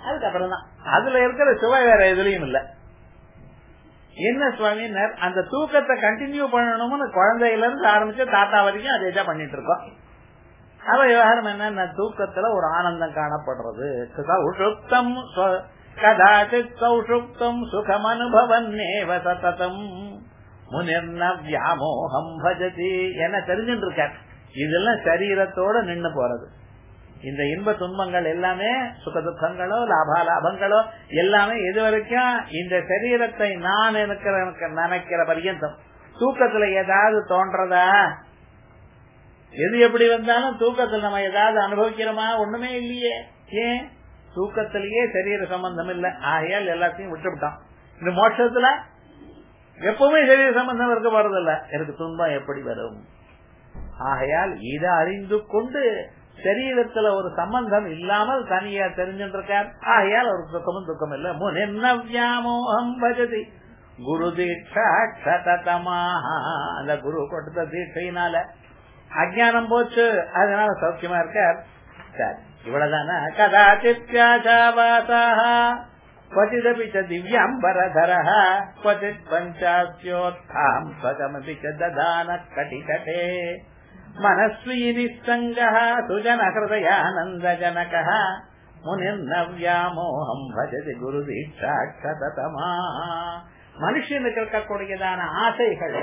Speaker 1: அதுக்கப்புறம் தான் அதுல இருக்கிற சுவை வேற எதுலயும் இல்ல என்ன சுவாமி அந்த தூக்கத்தை கண்டினியூ பண்ணணும்னு குழந்தையில இருந்து ஆரம்பிச்சு தாத்தா வரைக்கும் அதே தான் பண்ணிட்டு இருக்கோம் அவ விவகாரம் என்ன தூக்கத்துல ஒரு ஆனந்தம் காணப்படுறது சௌஷுப்தம் கதாச்சித் சௌஷுப்தம் சுகம் அனுபவன்னேவ சததம் முனிர்ன வியாமோகம் பஜதி என தெரிஞ்சுட்டு இருக்கார் இதெல்லாம் சரீரத்தோட நின்னு போறது இந்த இன்ப துன்பங்கள் எல்லாமே சுக துக்கங்களோ லாபா லாபங்களோ எல்லாமே இது வரைக்கும் இந்த சரீரத்தை நான் இருக்கிற நினைக்கிற பரியந்தம் தூக்கத்துல ஏதாவது தோன்றதா எது எப்படி வந்தாலும் தூக்கத்தில் நம்ம ஏதாவது அனுபவிக்கிறோமா ஒண்ணுமே இல்லையே ஏன் தூக்கத்திலேயே சரீர சம்பந்தம் இல்ல ஆகையால் எல்லாத்தையும் விட்டுவிட்டோம் இந்த மோட்சத்துல எப்பவுமே சரீர சம்பந்தம் இருக்க போறதில்ல எனக்கு துன்பம் எப்படி வரும் ஆகையால் இதை அறிந்து கொண்டு சரீரத்துல ஒரு சம்பந்தம் இல்லாமல் தனியா தெரிஞ்சுட்டு இருக்கார் ஆகையால் ஒரு துக்கமும் துக்கம் இல்ல முன் வியாமோகம் பஜதி குரு தீட்சா அந்த குரு கொடுத்த தீட்சையினால அஜானம் போச்சு அதனால சௌக்கியமா இருக்கார் சரி இவ்வளவுதான கதாச்சித்யாசாவாசாக क्वचिदपि च दिव्याम्बरधरः क्वचित् पञ्चास्योत्थाम् स्वगमपि च ददानः कटिकटे मनस्वी निस्सङ्गः सुजनहृदयानन्दजनकः முனிர்ன வியாமோகம் பஜதி குரு தீட்சாட்சதமா மனுஷனுக்கு இருக்கக்கூடியதான ஆசைகள்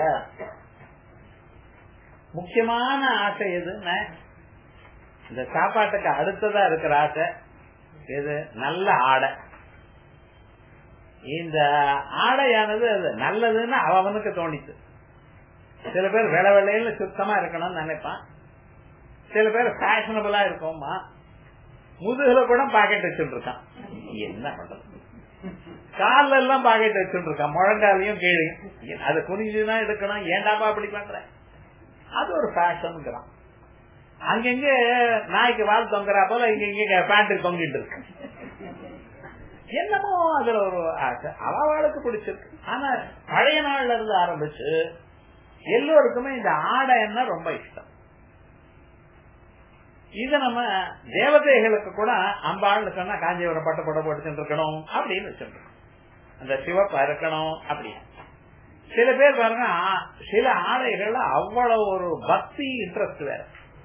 Speaker 1: முக்கியமான ஆசை எதுன்னா இந்த சாப்பாட்டுக்கு அடுத்ததா இருக்கிற ஆசை எது நல்ல ஆடை இந்த ஆடையானது அது நல்லதுன்னு அவனுக்கு தோணிச்சு சில பேர் வெள வெள்ளையில சுத்தமா இருக்கணும்னு நினைப்பான் சில பேர் ஃபேஷனபிளா இருக்கும்மா முதுகுல கூட பாக்கெட் வச்சுட்டு இருக்கான் என்ன பண்றது கால்ல எல்லாம் பாக்கெட் வச்சுட்டு இருக்கான் முழங்காலையும் கீழே அது குனிஞ்சுதான் எடுக்கணும் ஏண்டாப்பா அப்படி பண்ற அது ஒரு ஃபேஷனுங்கிறான் அங்கங்க நாய்க்கு வால் தொங்குறா போல இங்க இங்க பேண்ட் தொங்கிட்டு இருக்கு என்னமோ அதுல ஒரு ஆசை அவளுக்கு பிடிச்சிருக்கு ஆனா பழைய நாள்ல இருந்து ஆரம்பிச்சு எல்லோருக்குமே இந்த ஆடை என்ன ரொம்ப இஷ்டம் இத நம்ம தேவதைகளுக்கு கூட அம்பாள்னு சொன்னா காஞ்சிபுரம் பட்டு படம் போட்டு இருக்கணும் அப்படின்னு வச்சிருக்கோம் அந்த சிவப்பா இருக்கணும் அப்படி சில பேர் பாருங்க சில ஆடைகள்ல அவ்வளவு ஒரு பக்தி இன்ட்ரெஸ்ட் வேற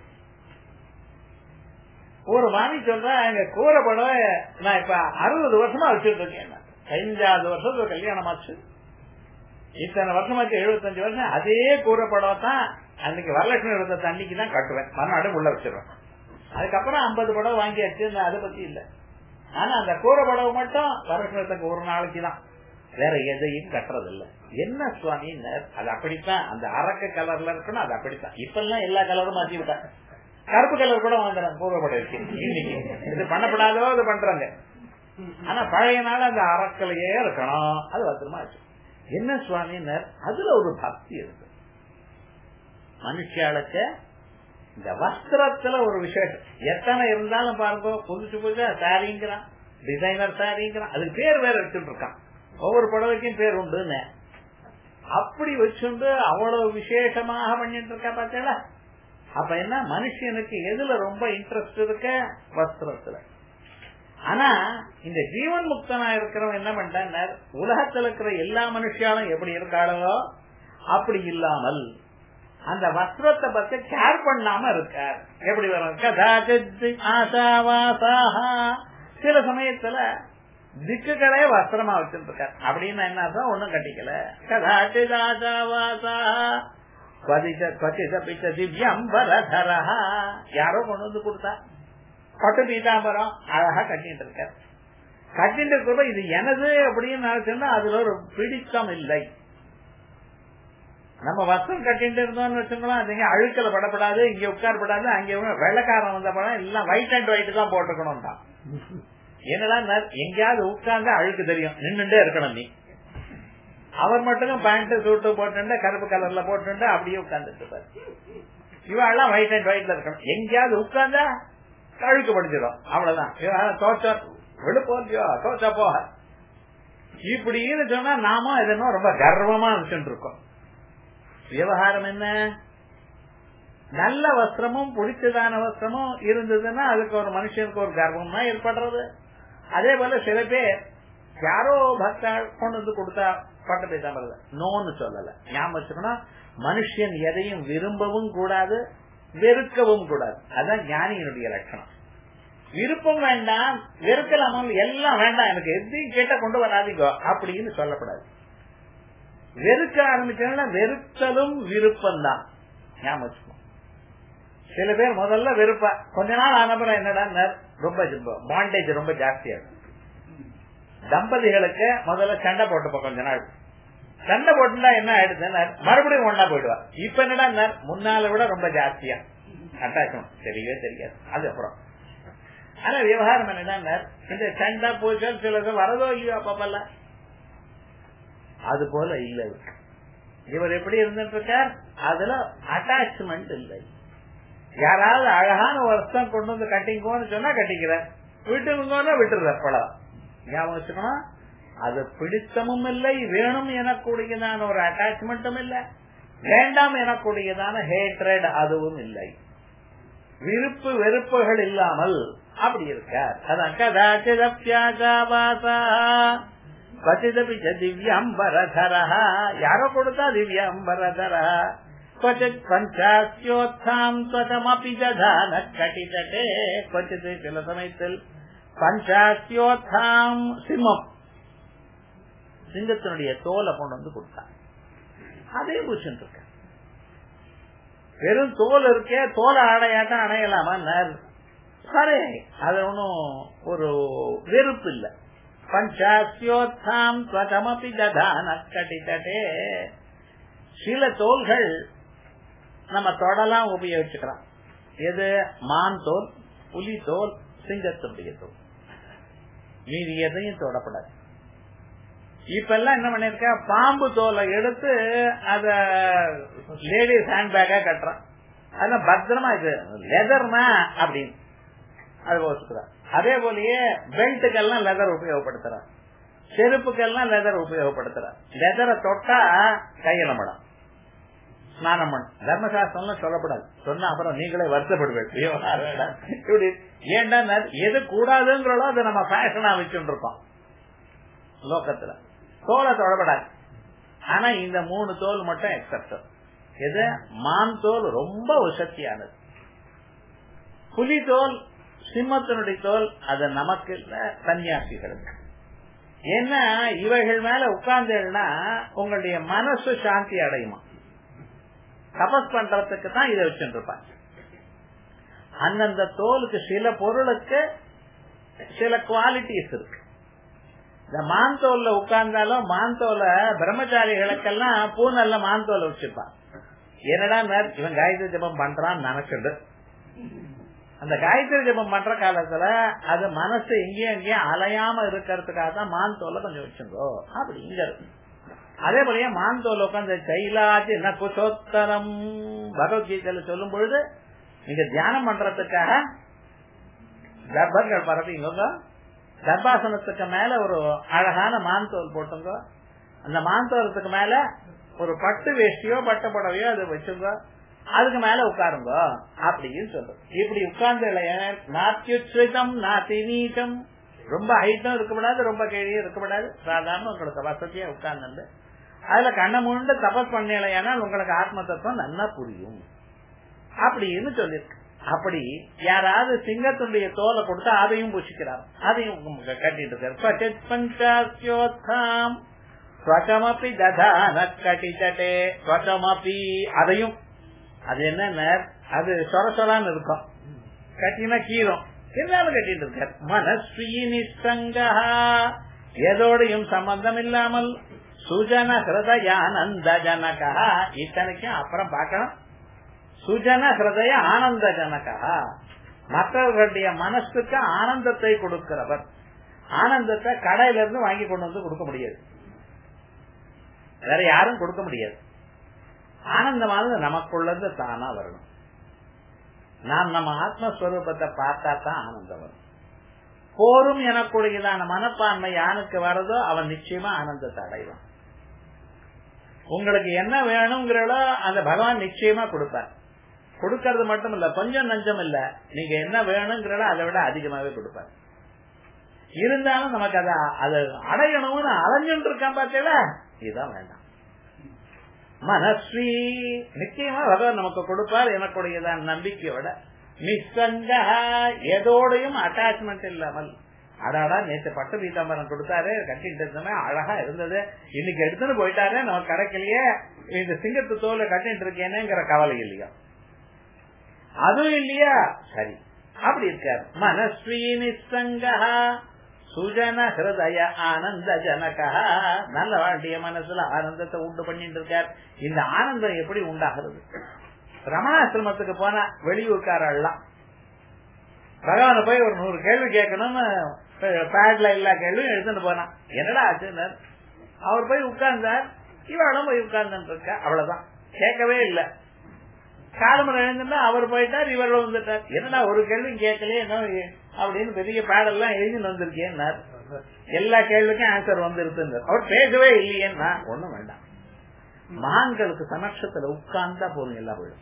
Speaker 1: ஒரு மாமி சொல்ற எங்க கூரை படம் நான் இப்ப அறுபது வருஷமா வச்சுட்டு இருக்கேன் பதினஞ்சாவது வருஷத்துக்கு கல்யாணம் ஆச்சு இத்தனை வருஷமாச்சு எழுபத்தஞ்சு வருஷம் அதே கூரை படம் தான் அன்னைக்கு வரலட்சுமி எடுத்த தண்ணிக்கு தான் கட்டுவேன் மறுநாடு உள்ள வச்சிருவேன் அதுக்கப்புறம் ஐம்பது படம் வாங்கியாச்சு அதை பத்தி இல்ல ஆனா அந்த கூரை படவை மட்டும் வரலட்சுமி ஒரு நாளைக்கு தான் வேற எதையும் கட்டுறது இல்ல என்ன சுவாமி அது அப்படித்தான் அந்த அரக்க கலர்ல இருக்கணும் அது அப்படித்தான் இப்ப எல்லாம் எல்லா கலரும் மாத்தி விட்டாங்க கருப்பு கலர் கூட வாங்குறாங்க பூர்வப்படம் இருக்கு இன்னைக்கு இது பண்ணப்படாதோ இது பண்றாங்க ஆனா பழைய நாள் அந்த அறக்கலையே இருக்கணும் அது பத்திரமா இருக்கு என்ன சுவாமினர் அதுல ஒரு பக்தி இருக்கு மனுஷாளுக்கு இந்த வஸ்திரத்துல ஒரு விசேஷம் எத்தனை இருந்தாலும் பாருங்க புதுசு புதுசா சாரிங்கிறான் டிசைனர் சாரிங்கிறான் அதுக்கு பேர் வேற வச்சுட்டு இருக்கான் ஒவ்வொரு புடவைக்கும் பேர் உண்டுன்னு அப்படி வச்சுண்டு அவ்வளவு விசேஷமாக பண்ணிட்டு இருக்கா பார்த்தீங்களா அப்ப என்ன மனுஷனுக்கு எதுல ரொம்ப இன்ட்ரெஸ்ட் இருக்க வஸ்திரத்துல ஆனா இந்த ஜீவன் முக்தனா இருக்கிறவன் என்ன பண்றான் உலகத்துல இருக்கிற எல்லா மனுஷாலும் எப்படி இருக்காளோ அப்படி இல்லாமல் அந்த வஸ்திரத்தை பத்தி கேர் பண்ணாம இருக்கார் எப்படி வரும் கதாச்சித் ஆசாவாசாக சில சமயத்துல திக்குகளே வஸ்திரமா வச்சுட்டு இருக்கார் அப்படின்னு என்ன அர்த்தம் ஒண்ணும் கட்டிக்கல கதாச்சித் ஆசாவாசாக யாரோ கொண்டு வந்து கொடுத்தா பட்டு பீதாம்பரம் அழகா கட்டிட்டு இருக்க கட்டிட்டு இருக்கிறப்ப இது எனது அப்படின்னு நினைச்சோம்னா அதுல ஒரு பிடித்தம் இல்லை நம்ம வஸ்திரம் கட்டிட்டு இருந்தோம்னு வச்சுக்கலாம் அது இங்க அழுக்கல படப்படாது இங்க உட்காரப்படாது அங்க வெள்ளக்காரன் வந்த படம் எல்லாம் ஒயிட் அண்ட் ஒயிட் தான் போட்டுக்கணும் தான் என்னடா எங்கேயாவது உட்கார்ந்து அழுக்கு தெரியும் நின்றுட்டே இருக்கணும் நீ அவர் மட்டும் பேண்ட் சூட்டு போட்டு கருப்பு கலர்ல போட்டு அப்படியே உட்கார்ந்துட்டு இருப்பாரு இவெல்லாம் ஒயிட் அண்ட் ஒயிட்ல இருக்கணும் எங்கேயாவது உட்கார்ந்தா கழுக்கு படிச்சிடும் அவ்வளவுதான் தோச்சா விழுப்போல்லையோ தோச்சா போக இப்படின்னு சொன்னா நாம இதெல்லாம் ரொம்ப கர்வமா வச்சுட்டு இருக்கோம் விவகாரம் என்ன நல்ல வஸ்திரமும் பிடிச்சதான வஸ்திரமும் இருந்ததுன்னா அதுக்கு ஒரு மனுஷனுக்கு ஒரு கர்வம் தான் ஏற்படுறது அதே போல சில பேர் யாரோ பக்தா கொண்டு வந்து கொடுத்தா பட்ட பேசாமல் நோன்னு சொல்லல ஞாபகம் வச்சுக்கணும் மனுஷன் எதையும் விரும்பவும் கூடாது வெறுக்கவும் கூடாது அதான் ஞானியினுடைய லட்சணம் விருப்பம் வேண்டாம் வெறுக்கலாமோ எல்லாம் வேண்டாம் எனக்கு எதையும் கேட்ட கொண்டு வராதீங்க அப்படின்னு சொல்லக்கூடாது வெறுக்க ஆரம்பிச்சா வெறுத்தலும் விருப்பம் தான் ஞாபகம் வச்சுக்கணும் சில பேர் முதல்ல வெறுப்பா கொஞ்ச நாள் ஆனப்புறம் என்னடா ரொம்ப பாண்டேஜ் ரொம்ப ஜாஸ்தியா இருக்கும் தம்பதிகளுக்கு முதல்ல சண்டை போட்டுப்போம் கொஞ்ச நாள் சண்டை போட்டுட்டா என்ன ஆயிடுது மறுபடியும் ஒன்னா போயிடுவா இப்ப என்னடா முன்னால விட ரொம்ப ஜாஸ்தியா அட்டாச்மெண்ட் தெரியவே தெரியாது அது அப்புறம் ஆனா விவகாரம் என்னன்னா இந்த சண்டை பூச்சல் சிலது வரதோ இல்லையோ அப்பப்பல்ல அது போல இல்ல இவர் எப்படி இருந்துட்டு இருக்கார் அதுல அட்டாச்மெண்ட் இல்லை யாராவது அழகான வருஷம் கொண்டு வந்து கட்டிங்கோன்னு சொன்னா கட்டிக்கிறார் விட்டுங்கோன்னா விட்டுறார் படம் ஞாபகம் வச்சுக்கணும் அது பிடித்தமும் இல்லை வேணும் எனக்கூடியதான ஒரு அட்டாச்மெண்ட்டும் இல்லை வேண்டாம் எனக்கூடியதான ஹேட்ரட் அதுவும் இல்லை விருப்பு வெறுப்புகள் இல்லாமல் அப்படி இருக்கார் அதான் கதாச்சிதப்பியாகாவாசா கச்சிதபி திவ்யம்பரதர யாரோ கொடுத்தா திவ்யம்பரதர क्वचित् பஞ்சாஸ்யோத்தாம் त्वतमपि दधान கட்டிதட்டே क्वचित् சில சமயத்தில் பஞ்சாஸ்யோத்தாம் சிம்மம் சிங்கத்தினுடைய தோலை கொண்டு வந்து கொடுத்தான் அதே பூச்சின்னு இருக்க வெறும் தோல் இருக்கே தோலை ஆடையாட்டம் அணையலாமா சரி அது ஒன்னும் ஒரு வெறுப்பு இல்ல பஞ்சாஸ்யோத்தாம் त्वतमपि दधान கட்டிதட்டே சில தோல்கள் நம்ம தொடலாம் உபயோகிச்சுக்கலாம் எது மான் தோல் புலி தோல் சிங்கத்துடைய தோல் மீதி எதையும் தொடப்படாது இப்ப எல்லாம் என்ன பண்ணிருக்க பாம்பு தோலை எடுத்து அத லேடிஸ் ஹேண்ட்பேக்கா கட்டுறான் அதெல்லாம் பத்திரமா இது லெதர்னா அப்படின்னு அது வச்சுக்கிறான் அதே போலயே பெல்ட்டுக்கெல்லாம் லெதர் உபயோகப்படுத்துறான் செருப்புக்கெல்லாம் லெதர் உபயோகப்படுத்துறான் லெதரை தொட்டா கையிலமடம் ஸ்நானம் பண்ண தர்மசாஸ்திரம் சொல்லப்படாது சொன்னா அப்புறம் நீங்களே வருத்தப்படுவீங்க இப்படி ஏன்டா எது கூடாதுங்கிறதோ அதை நம்ம ஃபேஷனா வச்சுட்டு இருக்கோம் லோக்கத்துல தோலை தொடப்படாது ஆனா இந்த மூணு தோல் மட்டும் எக்ஸப்ட் எது மான் தோல் ரொம்ப உசக்தியானது புலி தோல் சிம்மத்தினுடைய தோல் அது நமக்கு இல்ல சன்னியாசிகளுக்கு ஏன்னா இவைகள் மேல உட்கார்ந்தேன்னா உங்களுடைய மனசு சாந்தி அடையுமா தபஸ் பண்றதுக்கு தான் இதை வச்சுட்டு இருப்பாங்க அந்தந்த தோலுக்கு சில பொருளுக்கு சில குவாலிட்டிஸ் இருக்கு இந்த மான் தோல்ல உட்கார்ந்தாலும் மான் தோல பிரம்மச்சாரிகளுக்கெல்லாம் பூனல்ல மான் தோலை வச்சிருப்பான் என்னடா இவன் காயத்ரி ஜபம் பண்றான்னு நினைச்சுண்டு அந்த காயத்ரி ஜபம் பண்ற காலத்துல அது மனசு எங்கேயும் எங்கேயும் அலையாம இருக்கிறதுக்காக தான் மான் தோலை கொஞ்சம் வச்சுங்கோ அப்படிங்கிறது அதே போலயே மான் தோல் உட்காந்து கைலாஜி குசோத்தரம் பகவத்கீதையில சொல்லும் பொழுது நீங்க தியானம் பண்றதுக்காக கர்ப்பங்கள் பரப்பிங்க கர்ப்பாசனத்துக்கு மேல ஒரு அழகான மான் தோல் போட்டுங்க அந்த மான் தோலத்துக்கு மேல ஒரு பட்டு வேஷ்டியோ பட்டு புடவையோ அதை வச்சுங்க அதுக்கு மேல உட்காருங்க அப்படின்னு சொல்றோம் இப்படி உட்கார்ந்து நாத்தியுச்சம் நாத்தி நீட்டம் ரொம்ப ஹைட்டும் இருக்கக்கூடாது ரொம்ப கீழே இருக்கக்கூடாது சாதாரண உங்களுக்கு வசதியா உட்கார்ந்து அதுல கண்ண முழுண்டு தபஸ் பண்ணலையானால் உங்களுக்கு ஆத்ம தத்துவம் நல்லா புரியும் அப்படின்னு சொல்லிருக்கு அப்படி யாராவது சிங்கத்துடைய தோலை கொடுத்தா அதையும் பூசிக்கிறார் அதையும் கட்டிட்டு இருக்காரு பஞ்சாசியோத்தாம் ஸ்வச்சமப்பி ததான கட்டிச்சட்டே ஸ்வச்சமப்பி அதையும் அது என்ன அது சொர சொலான்னு இருக்கும் கட்டினா கீழும் இருந்தாலும் கட்டிட்டு இருக்கார் மனஸ்வி நிசங்கா எதோடையும் சம்பந்தம் இல்லாமல் சுஜன ஹிருதயானந்த ஜனகா இத்தனைக்கும் அப்புறம் பார்க்கணும் சுஜன ஹிருதய ஆனந்த ஜனகா மற்றவர்களுடைய மனசுக்கு ஆனந்தத்தை கொடுக்கிறவர் ஆனந்தத்தை கடையில இருந்து வாங்கி கொண்டு வந்து கொடுக்க முடியாது வேற யாரும் கொடுக்க முடியாது ஆனந்தமானது நமக்குள்ளது தானா வரணும் நாம் நம்ம ஆத்மஸ்வரூபத்தை பார்த்தா தான் ஆனந்தம் வரும் போரும் எனக்குரியதான மனப்பான்மை யானுக்கு வரதோ அவன் நிச்சயமா ஆனந்தத்தை அடைவான் உங்களுக்கு என்ன வேணுங்கிறதோ அந்த பகவான் நிச்சயமா கொடுப்பார் கொடுக்கறது மட்டும் இல்ல கொஞ்சம் நஞ்சம் இல்ல நீங்க என்ன வேணுங்கிறதோ அதை விட அதிகமாவே கொடுப்பார் இருந்தாலும் நமக்கு அதை அதை அடையணும்னு அலைஞ்சுட்டு இருக்கான் பார்த்தீங்களா இதுதான் வேண்டாம் மனஸ்ரீ நிச்சயமா பகவான் நமக்கு கொடுப்பார் எனக்குடையதான் நம்பிக்கையோட நிசங்க எதோடையும் அட்டாச்மெண்ட் இல்லாமல் அடாடா நேற்று பட்டு பீதாம்பரம் கொடுத்தாரு கட்டிட்டு இருந்தோமே அழகா இருந்தது இன்னைக்கு எடுத்துன்னு போயிட்டாரு நமக்கு கிடைக்கலையே இந்த சிங்கத்து தோலை கட்டிட்டு இருக்கேனேங்கிற கவலை இல்லையா அதுவும் இல்லையா சரி அப்படி இருக்கார் மனஸ்ரீ நிசங்க சுஜன ஹிருதய ஆனந்த ஜனகா நல்ல வாழ்க்கைய மனசுல ஆனந்தத்தை உண்டு பண்ணிட்டு இருக்கார் இந்த ஆனந்தம் எப்படி உண்டாகிறது ரமணாசிரமத்துக்கு போனா வெளியூர்காரெல்லாம் பகவான போய் ஒரு நூறு கேள்வி கேட்கணும்னு பேட்ல எல்லா கேள்வியும் எடுத்துட்டு போனான் என்னடா ஆச்சுன்னு அவர் போய் உட்கார்ந்தார் இவளும் போய் உட்கார்ந்து இருக்கா அவ்வளவுதான் கேட்கவே இல்லை காலமுறை எழுந்துன்னா அவர் போயிட்டார் இவர் வந்துட்டார் என்னடா ஒரு கேள்வியும் கேட்கலையே என்ன அப்படின்னு பெரிய பேடெல்லாம் எழுதிட்டு வந்திருக்கேன்னார் எல்லா கேள்விக்கும் ஆன்சர் வந்துருது அவர் பேசவே இல்லையேன்னா ஒண்ணும் வேண்டாம் மகான்களுக்கு சமட்சத்துல உட்கார்ந்தா போதும் எல்லா போயிடும்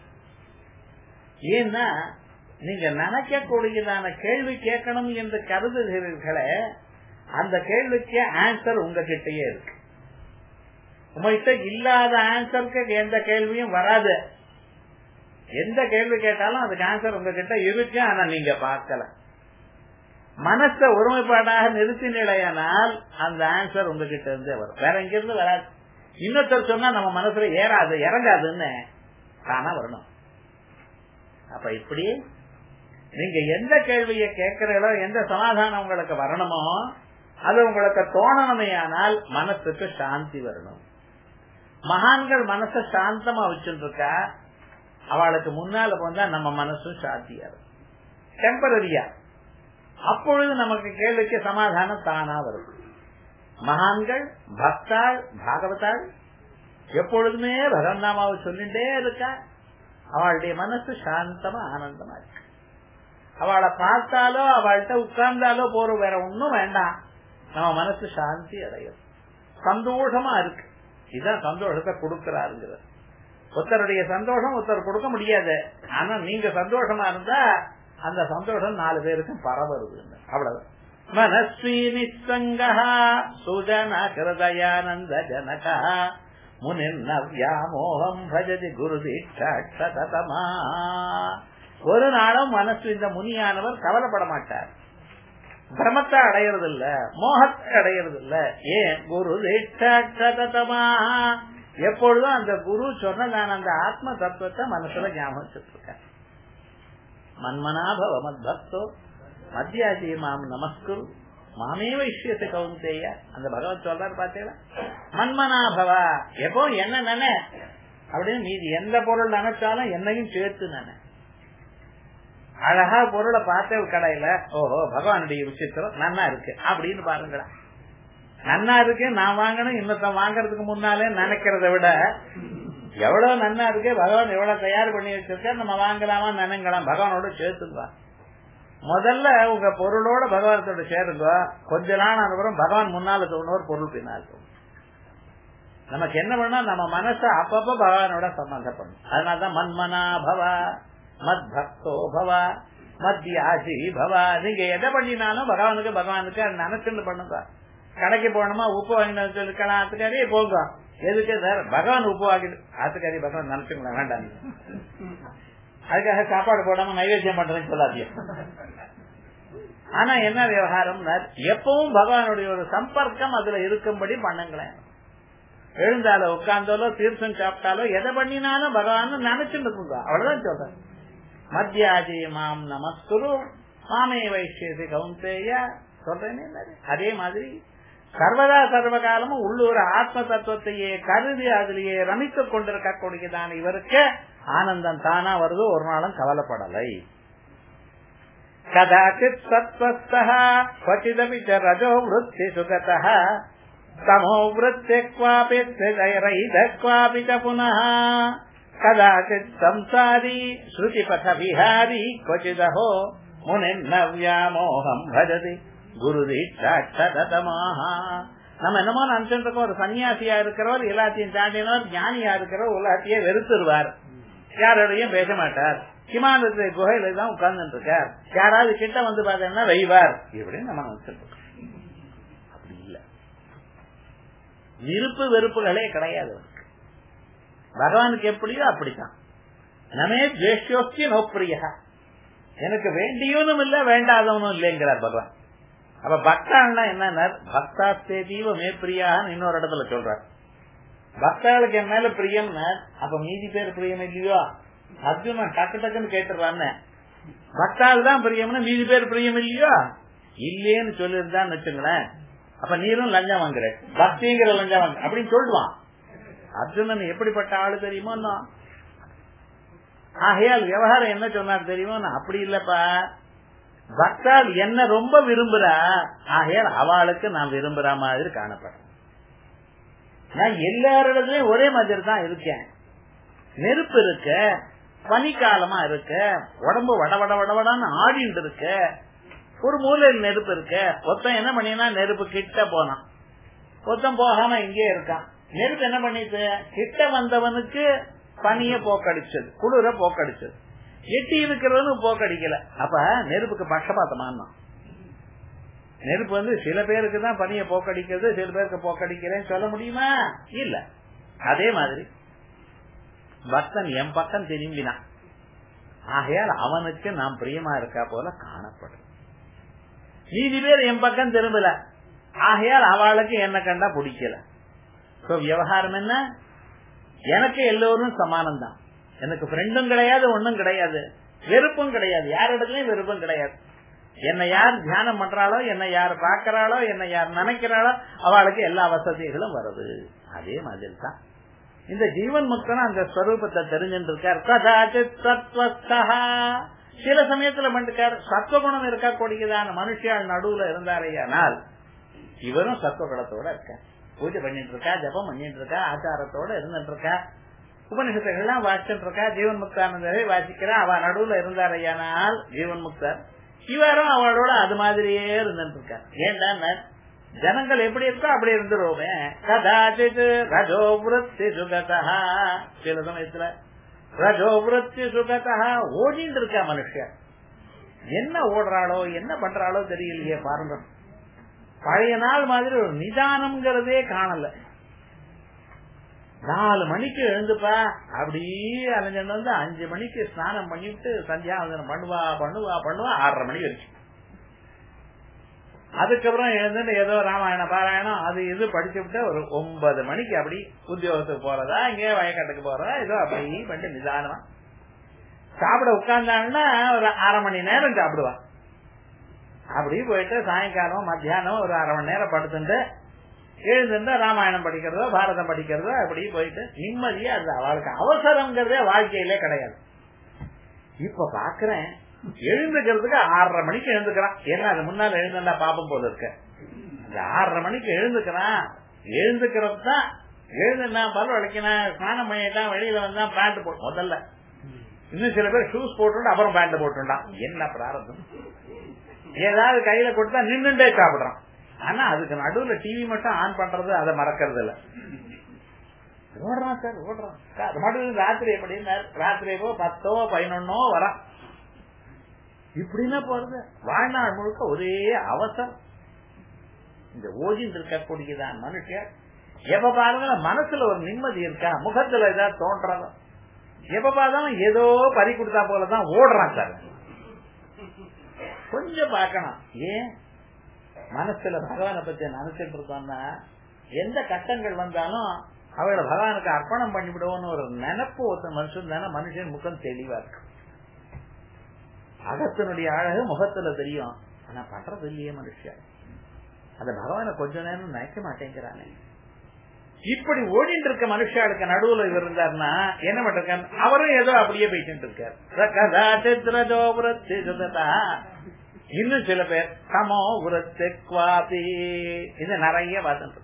Speaker 1: ஏன்னா நீங்க நினைக்கக்கூடியதான கேள்வி கேட்கணும் என்று கருதுகிறீர்களே அந்த கேள்விக்கு ஆன்சர் உங்ககிட்டயே இருக்கு உங்ககிட்ட இல்லாத ஆன்சருக்கு எந்த கேள்வியும் வராது எந்த கேள்வி கேட்டாலும் அதுக்கு ஆன்சர் உங்ககிட்ட இருக்கு ஆனா நீங்க பார்க்கல மனச ஒருமைப்பாடாக நிறுத்தினிலையானால் அந்த ஆன்சர் உங்ககிட்ட இருந்தே வரும் வேற எங்கிருந்து வராது இன்னொருத்தர் சொன்னா நம்ம மனசுல ஏறாது இறங்காதுன்னு தானா வரணும் அப்ப இப்படி நீங்க எந்த கேள்வியை கேட்கிறீங்களோ எந்த சமாதானம் உங்களுக்கு வரணுமோ அது உங்களுக்கு தோணணுமே ஆனால் மனசுக்கு சாந்தி வரணும் மகான்கள் மனச சாந்தமா வச்சுட்டு இருக்கா அவளுக்கு முன்னால போந்தா நம்ம மனசும் சாந்தியா இருக்கும் டெம்பரரியா அப்பொழுது நமக்கு கேள்விக்கு சமாதானம் தானா வரும் மகான்கள் பக்தாள் பாகவதாள் எப்பொழுதுமே பகவன்னாமாவை சொல்லிட்டே இருக்கா அவளுடைய மனசு சாந்தமா ஆனந்தமா இருக்கு அவளை பார்த்தாலோ அவள்கிட்ட உட்கார்ந்தாலோ போற வேற ஒன்னும் வேண்டாம் நம்ம மனசு சாந்தி அடையும் சந்தோஷமா இருக்கு இதுதான் சந்தோஷத்தை கொடுக்கிறாருங்கிறது ஒருத்தருடைய சந்தோஷம் ஒருத்தர் கொடுக்க முடியாது ஆனா நீங்க சந்தோஷமா இருந்தா அந்த சந்தோஷம் நாலு பேருக்கும் பரவருது அவ்வளவு மனஸ்வீ நிசங்கா சுஜன ஹிருதயானந்த ஜனகா முனிர்ன வியாமோகம் பஜதி குரு தீட்சமா ஒரு நாளும் மனசு இந்த முனியானவர் கவலைப்பட மாட்டார் பிரமத்தை அடையிறது இல்ல மோகத்தை அடையிறது இல்ல ஏன் குரு தீட்சமா எப்பொழுதும் அந்த குரு சொன்னதான அந்த ஆத்ம தத்துவத்தை மனசுல ஞாபகம் வச்சுருக்க மன்மனாபவ மத் பக்தோ மத்தியாசி மாம் நமஸ்குரு மாமே வைஷ்யத்தை கவுந்தேய அந்த பகவத் சொல்றாரு பாத்தீங்களா மன்மனாபவா எப்போ என்ன நினை அப்படின்னு மீதி எந்த பொருள் நினைச்சாலும் என்னையும் சேர்த்து நினை அழகா பொருளை பார்த்த கடையில ஓஹோ பகவானுடைய விசித்திரம் நன்னா இருக்கு அப்படின்னு பாருங்களா நன்னா இருக்கு நான் வாங்கணும் இன்னொருத்த வாங்கறதுக்கு முன்னாலே நினைக்கிறத விட எவ்வளவு நன்னா இருக்கு பகவான் எவ்வளவு தயார் பண்ணி வச்சிருக்க நம்ம வாங்கலாமா நினைக்கலாம் பகவானோட சேர்த்துங்க முதல்ல உங்க பொருளோட பகவானத்தோட சேருங்க கொஞ்ச நாள் அனுப்புறம் பகவான் முன்னால தோணும் பொருள் பின்னால் தோணும் நமக்கு என்ன பண்ணா நம்ம மனசை அப்பப்ப பகவானோட சம்பந்தப்படும் அதனாலதான் மன்மனா பவா மத் பக்தோ பவா மத்தியாசி பவா நீங்க எதை பண்ணினாலும் பகவானுக்கு பகவானுக்கு நினைச்சுன்னு பண்ணுங்க கடைக்கு போனோமா உப்பு வாங்கிட்டு சொல்லிக்கலாம் ஆத்துக்காரியே போங்க எதுக்கு சார் பகவான் உப்பு வாங்கிட்டு ஆத்துக்காரி பகவான் நினைச்சுங்களா வேண்டாம் அதுக்காக சாப்பாடு போடாம நைவேத்தியம் பண்றேன்னு சொல்லாதீங்க ஆனா என்ன விவகாரம் எப்பவும் பகவானுடைய ஒரு சம்பர்க்கம் அதுல இருக்கும்படி பண்ணுங்களேன் எழுந்தாலோ உட்கார்ந்தாலோ தீர்த்தம் சாப்பிட்டாலோ எதை பண்ணினாலும் பகவான் நினைச்சுட்டு இருக்குங்க அவ்வளவுதான் சொல்றேன் மத்தியாஜி மாம் நமஸ்குரு மாமே வைஷ்யசி கவுந்தேய சொல்றேனே அதே மாதிரி சர்வதா சர்வ காலமும் உள்ளூர் ஆத்ம தத்துவத்தையே கருதி அதிலேயே ரமித்துக் கொண்டிருக்கக்கூடியதான இவருக்கு ஆனந்தம் தானா வருது ஒரு நாளும் கவலைப்படலை கதாச்சித் சத்வஸ்தபிதபி ரஜோ விருத்தி சுகத தமோ விருத்தி क्वापि क्वापि च पुनः कदाचित् संसारी श्रुतिपथ विहारी क्वचिदहो मुनिर्न व्यामोहम् भजति குரு தீட்சாட்சதமாக நம்ம என்னமோ நினைச்சிட்டு இருக்கோம் ஒரு சன்னியாசியா இருக்கிறவர் எல்லாத்தையும் தாண்டினவர் ஞானியா இருக்கிறவர் உலகத்தையே வெறுத்துருவார் யாரோடையும் பேச மாட்டார் ஹிமாலயத்துல குகையில தான் உட்கார்ந்துட்டு இருக்கார் யாராவது கிட்ட வந்து பாத்தீங்கன்னா வைவார் இப்படின்னு நம்ம நினைச்சிட்டு விருப்பு வெறுப்புகளே கிடையாது அவனுக்கு. பகவானுக்கு எப்படியோ அப்படித்தான் நமே ஜேஷ்யோஸ்தி நோப்பிரியா எனக்கு வேண்டியவனும் இல்ல வேண்டாதவனும் இல்லைங்கிறார் பகவான் அப்ப பக்தான்னா என்ன பக்தாஸ்தே தீவ மே பிரியான்னு இன்னொரு இடத்துல சொல்றார் பக்தாளுக்கு என் மேல பிரியம்னா அப்ப மீதி பேர் பிரியம் இல்லையோ அர்ஜுனன் டக்கு டக்குன்னு கேட்டுறான்னு பக்தாள் தான் பிரியம்னா மீதி பேர் பிரியம் இல்லையோ இல்லேன்னு சொல்லியிருந்தான்னு வச்சுங்களேன் அப்ப நீரும் லஞ்சம் வாங்குற பக்திங்கிற லஞ்சம் வாங்க அப்படின்னு சொல்லுவான் அர்ஜுனன் எப்படிப்பட்ட ஆளு தெரியுமோ ஆகையால் விவகாரம் என்ன சொன்னார் தெரியுமோ நான் அப்படி இல்லப்பா பக்தால் என்ன ரொம்ப விரும்புறா ஆகையால் அவளுக்கு நான் விரும்புற மாதிரி காணப்படுறேன் நான் எல்லாரிடத்துலயும் ஒரே மாதிரி தான் இருக்கேன் நெருப்பு இருக்க பனிக்காலமா இருக்க உடம்பு வட வட வடவடான்னு ஆடிட்டு இருக்க ஒரு மூலையில் நெருப்பு இருக்க ஒருத்தன் என்ன பண்ணினா நெருப்பு கிட்ட போனான் ஒருத்தன் போகாம இங்கே இருக்கான் நெருப்பு என்ன பண்ணிட்டு கிட்ட வந்தவனுக்கு பனிய போக்கடிச்சது குளிர போக்கடிச்சது எட்டி இருக்கிறவனுக்கு போக்கடிக்கல அப்ப நெருப்புக்கு பட்சபாத்தமான நெருப்பு வந்து சில பேருக்கு தான் பனிய போக்கடிக்கிறது சில பேருக்கு போக்கடிக்கிறேன்னு சொல்ல முடியுமா இல்ல அதே மாதிரி பக்தன் என் பக்கம் திரும்பினான் ஆகையால் அவனுக்கு நாம் பிரியமா இருக்கா போல காணப்படும் மீதி பேர் என் பக்கம் திரும்பல ஆகையால் அவளுக்கு என்ன கண்டா பிடிக்கல விவகாரம் என்ன எனக்கு எல்லோரும் சமானம் தான் எனக்கு ஃப்ரெண்டும் கிடையாது ஒன்னும் கிடையாது வெறுப்பும் கிடையாது யாரிடத்துலயும் வெறுப்பும் கிடையாது என்னை யார் தியானம் பண்றாளோ என்னை யார் பாக்குறாளோ என்னை யார் நினைக்கிறாளோ அவளுக்கு எல்லா வசதிகளும் வருது அதே மாதிரி தான் இந்த ஜீவன் முக்தன அந்த ஸ்வரூபத்தை தெரிஞ்சுட்டு இருக்கார் கதாச்சித் சத்வஸ்தா சில சமயத்துல பண்ணிருக்கார் சத்துவகுணம் இருக்கக்கூடியதான மனுஷியால் நடுவுல இருந்தாரையானால் இவரும் சத்துவகுணத்தோட இருக்க பூஜை பண்ணிட்டு இருக்கா ஜபம் பண்ணிட்டு இருக்கா ஆச்சாரத்தோட இருந்துட்டு இருக்கா உபனிஷத்துகள்லாம் வாசிச்சுட்டு இருக்கா ஜீவன் முக்தானந்தரை வாசிக்கிறா அவ நடுவுல இருந்தாரையானால் ஜீவன் முக்தர் இவரும் அவளோட அது மாதிரியே இருந்துட்டு இருக்கா ஏன்டா ஜனங்கள் எப்படி இருக்கோ அப்படி இருந்துருவோமே கதாச்சித் ரஜோ விருத்தி சுகதா சில சமயத்துல ரஜோ விருத்தி சுகதா ஓடிட்டு இருக்கா மனுஷன் என்ன ஓடுறாளோ என்ன பண்றாளோ தெரியலையே பாருங்க பழைய நாள் மாதிரி ஒரு நிதானம்ங்கிறதே காணல நாலு மணிக்கு எழுந்துப்பா அப்படியே அலைஞ்சு வந்து அஞ்சு மணிக்கு ஸ்நானம் பண்ணிவிட்டு சந்தியாவந்தனம் பண்ணுவா பண்ணுவா பண்ணுவா ஆறரை மணி வரைக்கும் அதுக்கப்புறம் எழுந்துட்டு ஏதோ ராமாயண பாராயணம் அது இது படிச்சு விட்டு ஒரு ஒன்பது மணிக்கு அப்படி உத்தியோகத்துக்கு போறதா இங்கே வயக்காட்டுக்கு போறதா ஏதோ அப்படி பண்ணிட்டு நிதானமா சாப்பிட உட்கார்ந்தாங்கன்னா ஒரு அரை மணி நேரம் சாப்பிடுவான் அப்படி போயிட்டு சாயங்காலம் மத்தியானம் ஒரு அரை மணி நேரம் படுத்துட்டு எழுந்திருந்தா ராமாயணம் படிக்கிறதோ பாரதம் படிக்கிறதோ அப்படி போயிட்டு நிம்மதியா அது அவளுக்கு அவசரம்ங்கிறதே வாழ்க்கையிலே கிடையாது இப்ப பாக்குறேன் எழுந்துக்கிறதுக்கு ஆறரை மணிக்கு எழுந்துக்கிறான் ஏன்னா அது முன்னால எழுந்தா பாப்பம் போல இருக்க அந்த ஆறரை மணிக்கு எழுந்துக்கிறான் எழுந்துக்கிறது தான் எழுந்துனா பல் வலிக்கினா ஸ்நானம் பண்ணிட்டான் வெளியில வந்தா பேண்ட் போட்டு முதல்ல இன்னும் சில பேர் ஷூஸ் போட்டு அப்புறம் பேண்ட் போட்டுட்டான் என்ன பிராரதம் ஏதாவது கையில கொடுத்தா நின்னுட்டே சாப்பிடுறான் ஆனா அதுக்கு நடுவுல டிவி மட்டும் ஆன் பண்றது அதை மறக்கிறது இல்ல ஓடுறான் சார் ஓடுறான் அது மட்டும் ராத்திரி எப்படி ராத்திரி பத்தோ பதினொன்னோ வரான் இப்படின்னா போறது வாழ்நாள் முழுக்க ஒரே அவசரம் இந்த ஓடிந்து இருக்கக்கூடியதான் மனுஷன் எப்ப பாருங்க மனசுல ஒரு நிம்மதி இருக்கா முகத்துல ஏதாவது தோன்றதோ எப்ப பார்த்தாலும் ஏதோ பறி கொடுத்தா போலதான் ஓடுறான் சார் கொஞ்சம் பார்க்கணும் ஏன் மனசுல பகவானை பத்தி நினைச்சிட்டு இருக்கோம்னா எந்த கட்டங்கள் வந்தாலும் அவளை பகவானுக்கு அர்ப்பணம் பண்ணிவிடுவோம்னு ஒரு நினப்பு ஒருத்தன் மனுஷன் தானே மனுஷன் முகம் தெளிவா இருக்கு அகத்தினுடைய அழகு முகத்துல தெரியும் ஆனா பண்றது இல்லையே மனுஷன் அந்த பகவான கொஞ்ச நேரம் நினைக்க மாட்டேங்கிறானே இப்படி ஓடிட்டு இருக்க மனுஷாளுக்கு நடுவுல இருந்தார்னா என்ன பண்றாரு அவரும் ஏதோ அப்படியே போயிட்டு இருக்காரு இன்னும் சில பேர் சமோ உரத்து குவாபி இது நிறைய பார்த்துட்டு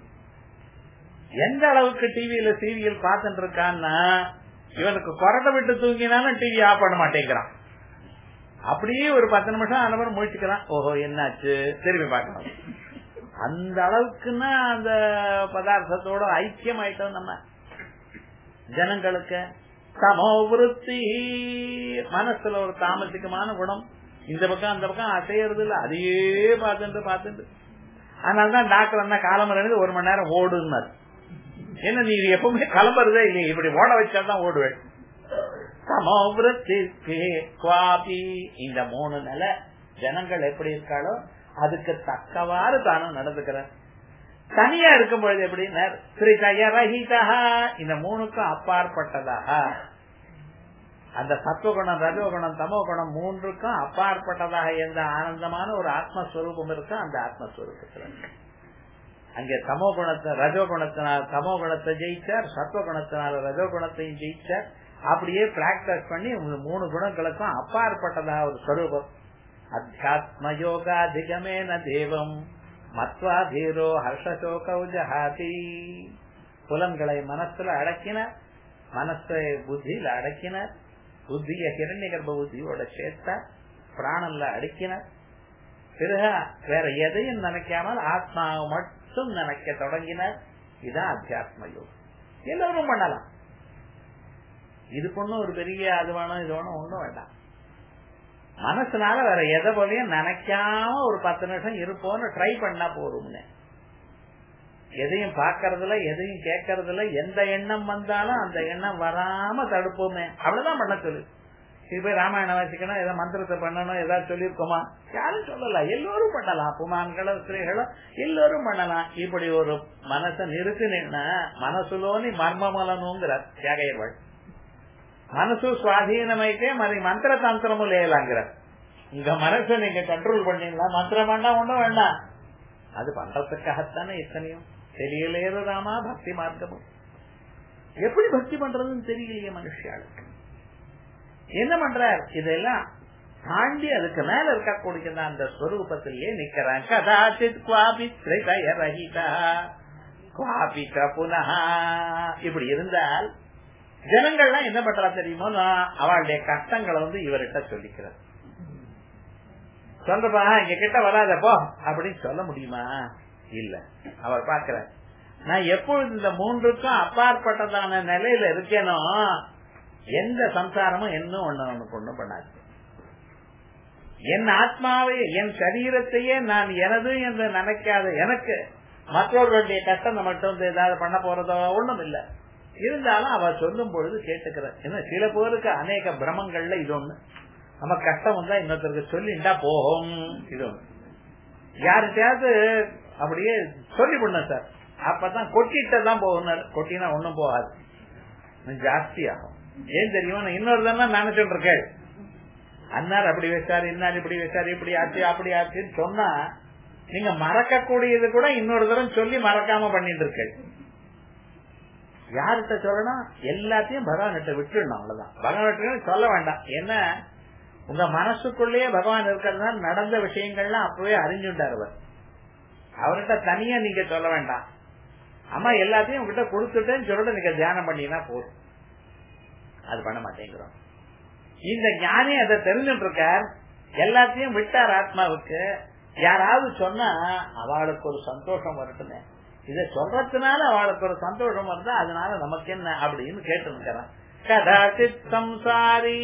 Speaker 1: எந்த அளவுக்கு டிவியில சீரியல் பார்த்துட்டு இருக்கான்னா இவனுக்கு கொரட்டை விட்டு தூங்கினாலும் டிவி ஆஃப் பண்ண மாட்டேங்கிறான் அப்படியே ஒரு பத்து நிமிஷம் அந்த மாதிரி முடிச்சுக்கிறான் ஓஹோ என்னாச்சு திரும்பி பார்க்கணும் அந்த அளவுக்குன்னா அந்த பதார்த்தத்தோட ஐக்கியம் ஆயிட்டோம் நம்ம ஜனங்களுக்கு சமோ விருத்தி மனசுல ஒரு தாமசிகமான குணம் இந்த பக்கம் அந்த பக்கம் அசையறது இல்ல அதையே பார்த்துட்டு பார்த்துட்டு அதனாலதான் டாக்டர் என்ன காலம்பரம் எழுந்து ஒரு மணி நேரம் ஓடுனார் என்ன நீ இது எப்பவுமே கிளம்புறதே இல்லையே இப்படி ஓட வச்சாதான் ஓடுவேன் குவாபி இந்த மூணு நிலை ஜனங்கள் எப்படி இருக்காளோ அதுக்கு தக்கவாறு தானும் நடந்துக்கிறார் தனியா இருக்கும் பொழுது எப்படின்னா ஸ்ரீதயரஹிதா இந்த மூணுக்கும் அப்பாற்பட்டதாக அந்த சத்துவகுணம் ரஜோகுணம் தமோகுணம் மூன்றுக்கும் அப்பாற்பட்டதாக எந்த ஆனந்தமான ஒரு ஆத்மஸ்வரூபம் இருக்கோ அந்த ஆத்மஸ்வரூபத்துல அங்கே தமோ குணத்தை ரஜோகுணத்தினால் தமோ குணத்தை ஜெயிச்சார் சத்துவ குணத்தினால ரஜோகுணத்தையும் ஜெயிச்சார் அப்படியே பிராக்டிஸ் பண்ணி மூணு குணங்களுக்கும் அப்பாற்பட்டதாக ஒரு ஸ்வரூபம் அத்தியாத்ம யோகாதிகமேன தேவம் மத்வா தீரோ ஹர்ஷசோகௌ ஜஹாதி புலன்களை மனசுல அடக்கினார் மனசை புத்தியில அடக்கினார் புத்திய ஹிரண்ய கர்ப்ப புத்தியோட சேர்த்த பிராணன்ல அடக்கினார் பிறகு வேற எதையும் நினைக்காமல் ஆத்மாவை மட்டும் நினைக்க தொடங்கினார் இதான் அத்தியாத்ம யோகம் எல்லாரும் பண்ணலாம் இதுக்கு ஒண்ணும் ஒரு பெரிய அது வேணும் இது வேணும் ஒண்ணும் வேண்டாம் மனசுனால வேற எதை போலையும் நினைக்காம ஒரு பத்து நிமிஷம் இருப்போம்னு ட்ரை பண்ணா போறோம்னு எதையும் பாக்கறதுல எதையும் கேட்கறதுல எந்த எண்ணம் வந்தாலும் அந்த எண்ணம் வராம தடுப்போமே அவ்வளவுதான் பண்ண சொல்லு இது போய் ராமாயணம் வாசிக்கணும் ஏதோ மந்திரத்தை பண்ணணும் ஏதாவது சொல்லியிருக்கோமா யாரும் சொல்லல எல்லோரும் பண்ணலாம் புமான்களோ ஸ்திரீகளோ எல்லோரும் பண்ணலாம் இப்படி ஒரு மனசை நிறுத்தினா மனசுலோని మర్మములనుంగర త్యాగయ్యవాడు మనసు స్వాధీనమైతే మరి మంత్ర తంత్రము లేలాங்கிற உங்க மனசை நீங்க கண்ட்ரோல் பண்ணீங்களா மந்திரம் வேண்டாம் ஒண்ணும் வேண்டாம் அது பண்றதுக்காகத்தானே எத்தனையும் தெரியலையது ராமா பக்தி மார்க்கமும் எப்படி பக்தி பண்றதுன்னு தெரியலையே மனுஷாளுக்கு என்ன பண்றார் இதெல்லாம் தாண்டி அதுக்கு மேல இருக்கக்கூடிய அந்த ஸ்வரூபத்திலேயே நிக்கிறான் கதாச்சித் குவாபி ரஹிதா குவாபித புனஹா இப்படி இருந்தால் ஜனங்கள்லாம் என்ன பண்றா தெரியுமோ அவளுடைய கஷ்டங்களை வந்து இவர்கிட்ட சொல்லிக்கிறார் சொல்றப்பா எங்க கிட்ட வராதப்போ அப்படின்னு சொல்ல முடியுமா இல்ல அவர் பாக்குற நான் எப்பொழுது இந்த மூன்றுக்கும் அப்பாற்பட்டதான நிலையில இருக்கேனோ எந்த சம்சாரமும் என்ன ஒண்ணு ஒண்ணு ஒண்ணும் பண்ணாது என் ஆத்மாவை என் சரீரத்தையே நான் எனது என்று நினைக்காத எனக்கு மற்றவர்களுடைய கஷ்டம் மட்டும் ஏதாவது பண்ண போறதோ ஒண்ணும் இல்ல இருந்தாலும் அவ சொல்லும் பொழுது கேட்டுக்கிற ஏன்னா சில பேருக்கு அநேக பிரமங்கள்ல இது ஒண்ணு நம்ம கஷ்டம் வந்தா இன்னொருத்தருக்கு சொல்லிண்டா போகும் இது ஒண்ணு யாருக்கையாவது அப்படியே சொல்லி பண்ண சார் அப்பதான் கொட்டிட்டதான் போகணும் கொட்டினா ஒண்ணும் போகாது ஜாஸ்தி ஆகும் ஏன் தெரியுமா நான் இன்னொரு தான் நினைச்சுட்டு இருக்கேன் அன்னார் அப்படி வச்சாரு இன்னார் இப்படி வச்சாரு இப்படி ஆச்சு அப்படி ஆச்சுன்னு சொன்னா நீங்க மறக்கக்கூடியது கூட இன்னொரு தரம் சொல்லி மறக்காம பண்ணிட்டு இருக்க யார்கிட்ட சொல்லணும் எல்லாத்தையும் பகவான்கிட்ட விட்டுடணும் அவ்வளவுதான் பகவான் சொல்ல வேண்டாம் என்ன உங்க மனசுக்குள்ளேயே பகவான் இருக்கிறதுனால நடந்த விஷயங்கள்லாம் அப்பவே அறிஞ்சுட்டார் அவர் அவர்கிட்ட தனியா நீங்க சொல்ல வேண்டாம் அம்மா எல்லாத்தையும் உங்ககிட்ட கொடுத்துட்டேன்னு சொல்லிட்டு நீங்க தியானம் பண்ணீங்கன்னா போதும் அது பண்ண மாட்டேங்கிறோம் இந்த ஞானி அதை தெரிஞ்சுட்டு இருக்கார் எல்லாத்தையும் விட்டார் ஆத்மாவுக்கு யாராவது சொன்னா அவளுக்கு ஒரு சந்தோஷம் வரட்டுமே இத சொல்றதுனால அவளுக்கு ஒரு சந்தோஷம் வருதா அதனால நமக்கு என்ன அப்படின்னு கேட்டு இருக்கிறான் கதாச்சித் சம்சாரி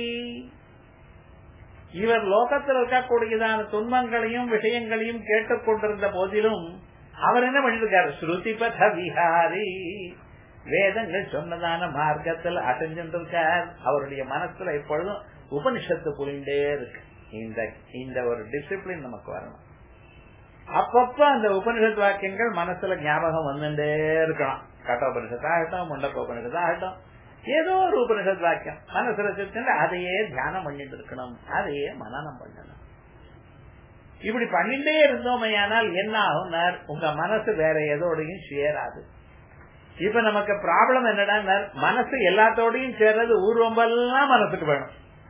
Speaker 1: இவர் லோகத்தில் இருக்கக்கூடியதான துன்பங்களையும் விஷயங்களையும் கேட்டுக்கொண்டிருந்த போதிலும் அவர் என்ன பண்ணிருக்காரு ஸ்ருதி பத விஹாரி வேதங்கள் சொன்னதான மார்க்கத்தில் அசைஞ்சிருக்கார் அவருடைய மனசுல எப்பொழுதும் உபனிஷத்து புரிந்தே இருக்கு இந்த இந்த ஒரு டிசிப்ளின் நமக்கு வரணும் அப்பப்ப அந்த உபனிஷத் வாக்கியங்கள் மனசுல ஞாபகம் வந்துட்டே இருக்கணும் கட்டோபனிஷத்து ஆகட்டும் முண்டக்கோபனிஷத்து ஆகட்டும் ஏதோ ஒரு உபனிஷத் வாக்கியம் மனசுல சிரிச்சு அதையே தியானம் பண்ணிட்டு இருக்கணும் அதையே மனநம் பண்ணணும் இப்படி பண்ணிட்டே இருந்தோமையானால் என்ன ஆகும் உங்க மனசு வேற எதோடையும் சேராது இப்ப நமக்கு ப்ராப்ளம் என்னடா மனசு எல்லாத்தோடையும் சேர்றது ஊர்வம்பெல்லாம் மனசுக்கு வேணும்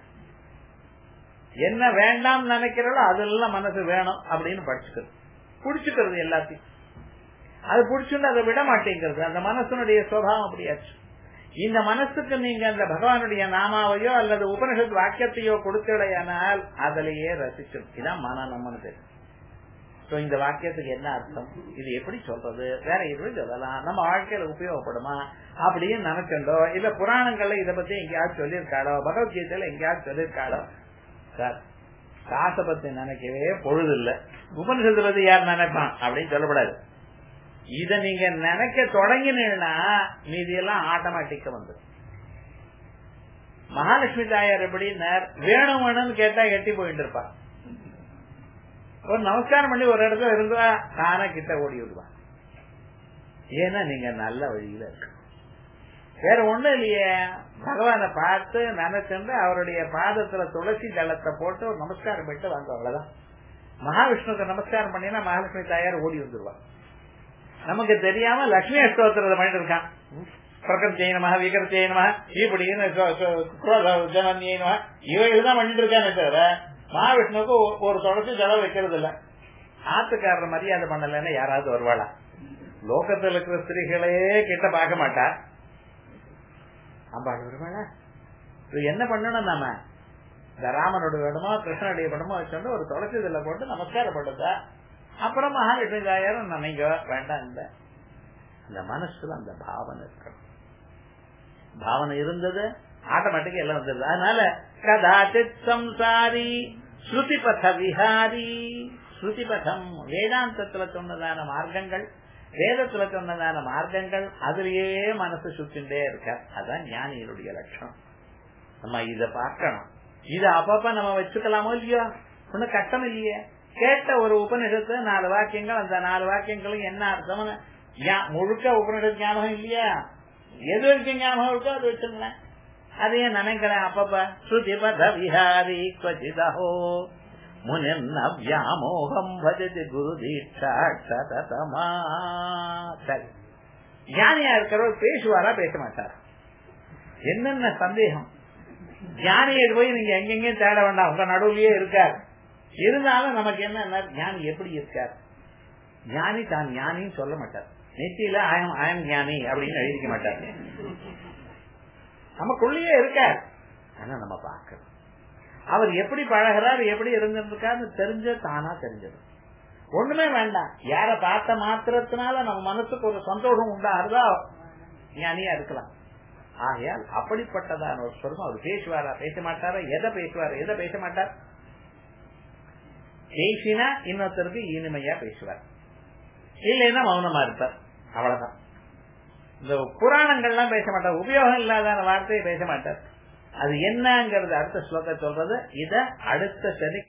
Speaker 1: என்ன வேண்டாம் நினைக்கிறதோ அதெல்லாம் மனசு வேணும் அப்படின்னு படிச்சுக்கிறது புடிச்சுக்கிறது எல்லாத்தையும் அது புடிச்சுட்டு அதை விட மாட்டேங்கிறது அந்த மனசனுடைய சுவாவம் அப்படியாச்சு இந்த மனசுக்கு நீங்க அந்த பகவானுடைய நாமாவையோ அல்லது உபனிஷத் வாக்கியத்தையோ கொடுக்கலையானால் அதிலேயே ரசிக்கும் இதான் மனநம்மனு பேரு சோ இந்த வாக்கியத்துக்கு என்ன அர்த்தம் இது எப்படி சொல்றது வேற எப்படி சொல்லலாம் நம்ம வாழ்க்கையில உபயோகப்படுமா அப்படின்னு நினைச்சோண்டோ இல்ல புராணங்கள்ல இத பத்தி எங்கேயாவது சொல்லியிருக்காளோ பகவத்கீதையில எங்கேயாவது சொல்லியிருக்காளோ சார் காசை பத்தி நினைக்கவே பொழுது இல்ல உபனிஷத்தை பத்தி யார் நினைப்பான் அப்படின்னு சொல்லப்படாது இத நீங்க நினைக்க தொடங்கினீங்கன்னா மீதி எல்லாம் ஆட்டோமேட்டிக்கா வந்துடும் மகாலட்சுமி தாயார் எப்படின்னார் வேணும் வேணும்னு கேட்டா எட்டி போயிட்டு இருப்பா ஒரு நமஸ்காரம் பண்ணி ஒரு இடத்துல இருந்தா தானே கிட்ட ஓடி விடுவா ஏன்னா நீங்க நல்ல வழியில இருக்கு வேற ஒண்ணும் இல்லையே பகவானை பார்த்து நினைச்சுட்டு அவருடைய பாதத்துல துளசி ஜலத்தை போட்டு ஒரு நமஸ்காரம் பண்ணிட்டு வாங்க அவ்வளவுதான் மகாவிஷ்ணுக்கு நமஸ்காரம் பண்ணினா மகாலட்சுமி தாயார் ஓடி வந்துருவா நமக்கு தெரியாம லட்சுமி அஷ்டோத்திரத்தை பண்ணிட்டு இருக்கான் பிரகத்தியை நம விகரத்தியை நம இப்படின்னு ஜனன்யை நம இவைகள் தான் பண்ணிட்டு இருக்கானே தவிர மகாவிஷ்ணுவுக்கு ஒரு தொடர்ச்சி செலவு வைக்கிறது இல்ல ஆத்துக்காரர் மரியாதை பண்ணலன்னா யாராவது வருவாளா லோகத்தில் இருக்கிற ஸ்திரீகளே கிட்ட பார்க்க மாட்டா அம்பாள் வருவாளா என்ன பண்ணணும் நாம இந்த ராமனோட வேணுமோ கிருஷ்ணனுடைய வேணுமோ வச்சுட்டு ஒரு துளசி இதுல போட்டு நமஸ்காரம் பண்ணுதா அப்புறம் மகாலட்சுமி தாயாரும் நினைங்க வேண்டாம் இந்த அந்த மனசுல அந்த பாவனை இருக்கணும் பாவனை இருந்தது ஆட்டோமேட்டிக்கா எல்லாம் வந்துருது அதனால கதாச்சித் சம்சாரி ஸ்ருதி பத விஹாரி ஸ்ருதி பதம் வேதாந்தத்துல சொன்னதான மார்க்கங்கள் வேதத்துல சொன்னதான மார்க்கங்கள் அதுலயே மனசு சுத்தின்றே இருக்க அதான் ஞானிகளுடைய லட்சணம் நம்ம இத பார்க்கணும் இத அப்பப்ப நம்ம வச்சுக்கலாமோ இல்லையோ ஒன்னும் கஷ்டம் இல்லையே கேட்ட ஒரு உபநிஷத்து நாலு வாக்கியங்கள் அந்த நாலு வாக்கியங்களும் என்ன அர்த்தம்னு முழுக்க உபநிஷத்து ஞாபகம் இல்லையா எது வரைக்கும் ஞாபகம் இருக்கோ அது வச்சுங்களேன் அதையே நினைக்கிறேன் அப்பப்ப ஸ்ருதி பத விஹாரி கொச்சிதோ முனிர்ன வியாமோகம் பஜதி குரு தீட்சா சததமா சரி ஞானியா இருக்கிறவர் பேசுவாரா பேச மாட்டாரா என்னென்ன சந்தேகம் ஞானியை போய் நீங்க எங்கெங்கயும் தேட வேண்டாம் உங்க நடுவுலயே இருக்கார் இருந்தாலும் நமக்கு என்ன ஞானி எப்படி இருக்கார் ஞானி தான் ஞானின்னு சொல்ல மாட்டார் நெத்தியில ஆயம் ஆயம் ஞானி அப்படின்னு எழுதிக்க மாட்டார் நமக்குள்ளேயே இருக்கார் ஆனா நம்ம பார்க்கணும் அவர் எப்படி பழகிறார் எப்படி இருந்திருக்காரு தெரிஞ்ச தானா தெரிஞ்சது ஒண்ணுமே வேண்டாம் யார பார்த்த மாத்திரத்தினால நம்ம மனசுக்கு ஒரு சந்தோஷம் உண்டாகிறதா ஞானியா இருக்கலாம் ஆகையால் அப்படிப்பட்டதான ஒரு சொர்க்கம் அவர் பேசுவாரா பேச மாட்டாரா எதை பேசுவார் எதை பேச மாட்டார் பேசினா இன்னொருத்தருக்கு இனிமையா பேசுவார் இல்லைன்னா மௌனமா இருப்பார் அவ்வளவுதான் இந்த புராணங்கள்லாம் பேச மாட்டார் உபயோகம் இல்லாத வார்த்தையை பேச மாட்டார் அது என்னங்கிறது அடுத்த ஸ்லோக சொல்றது இத அடுத்த சனி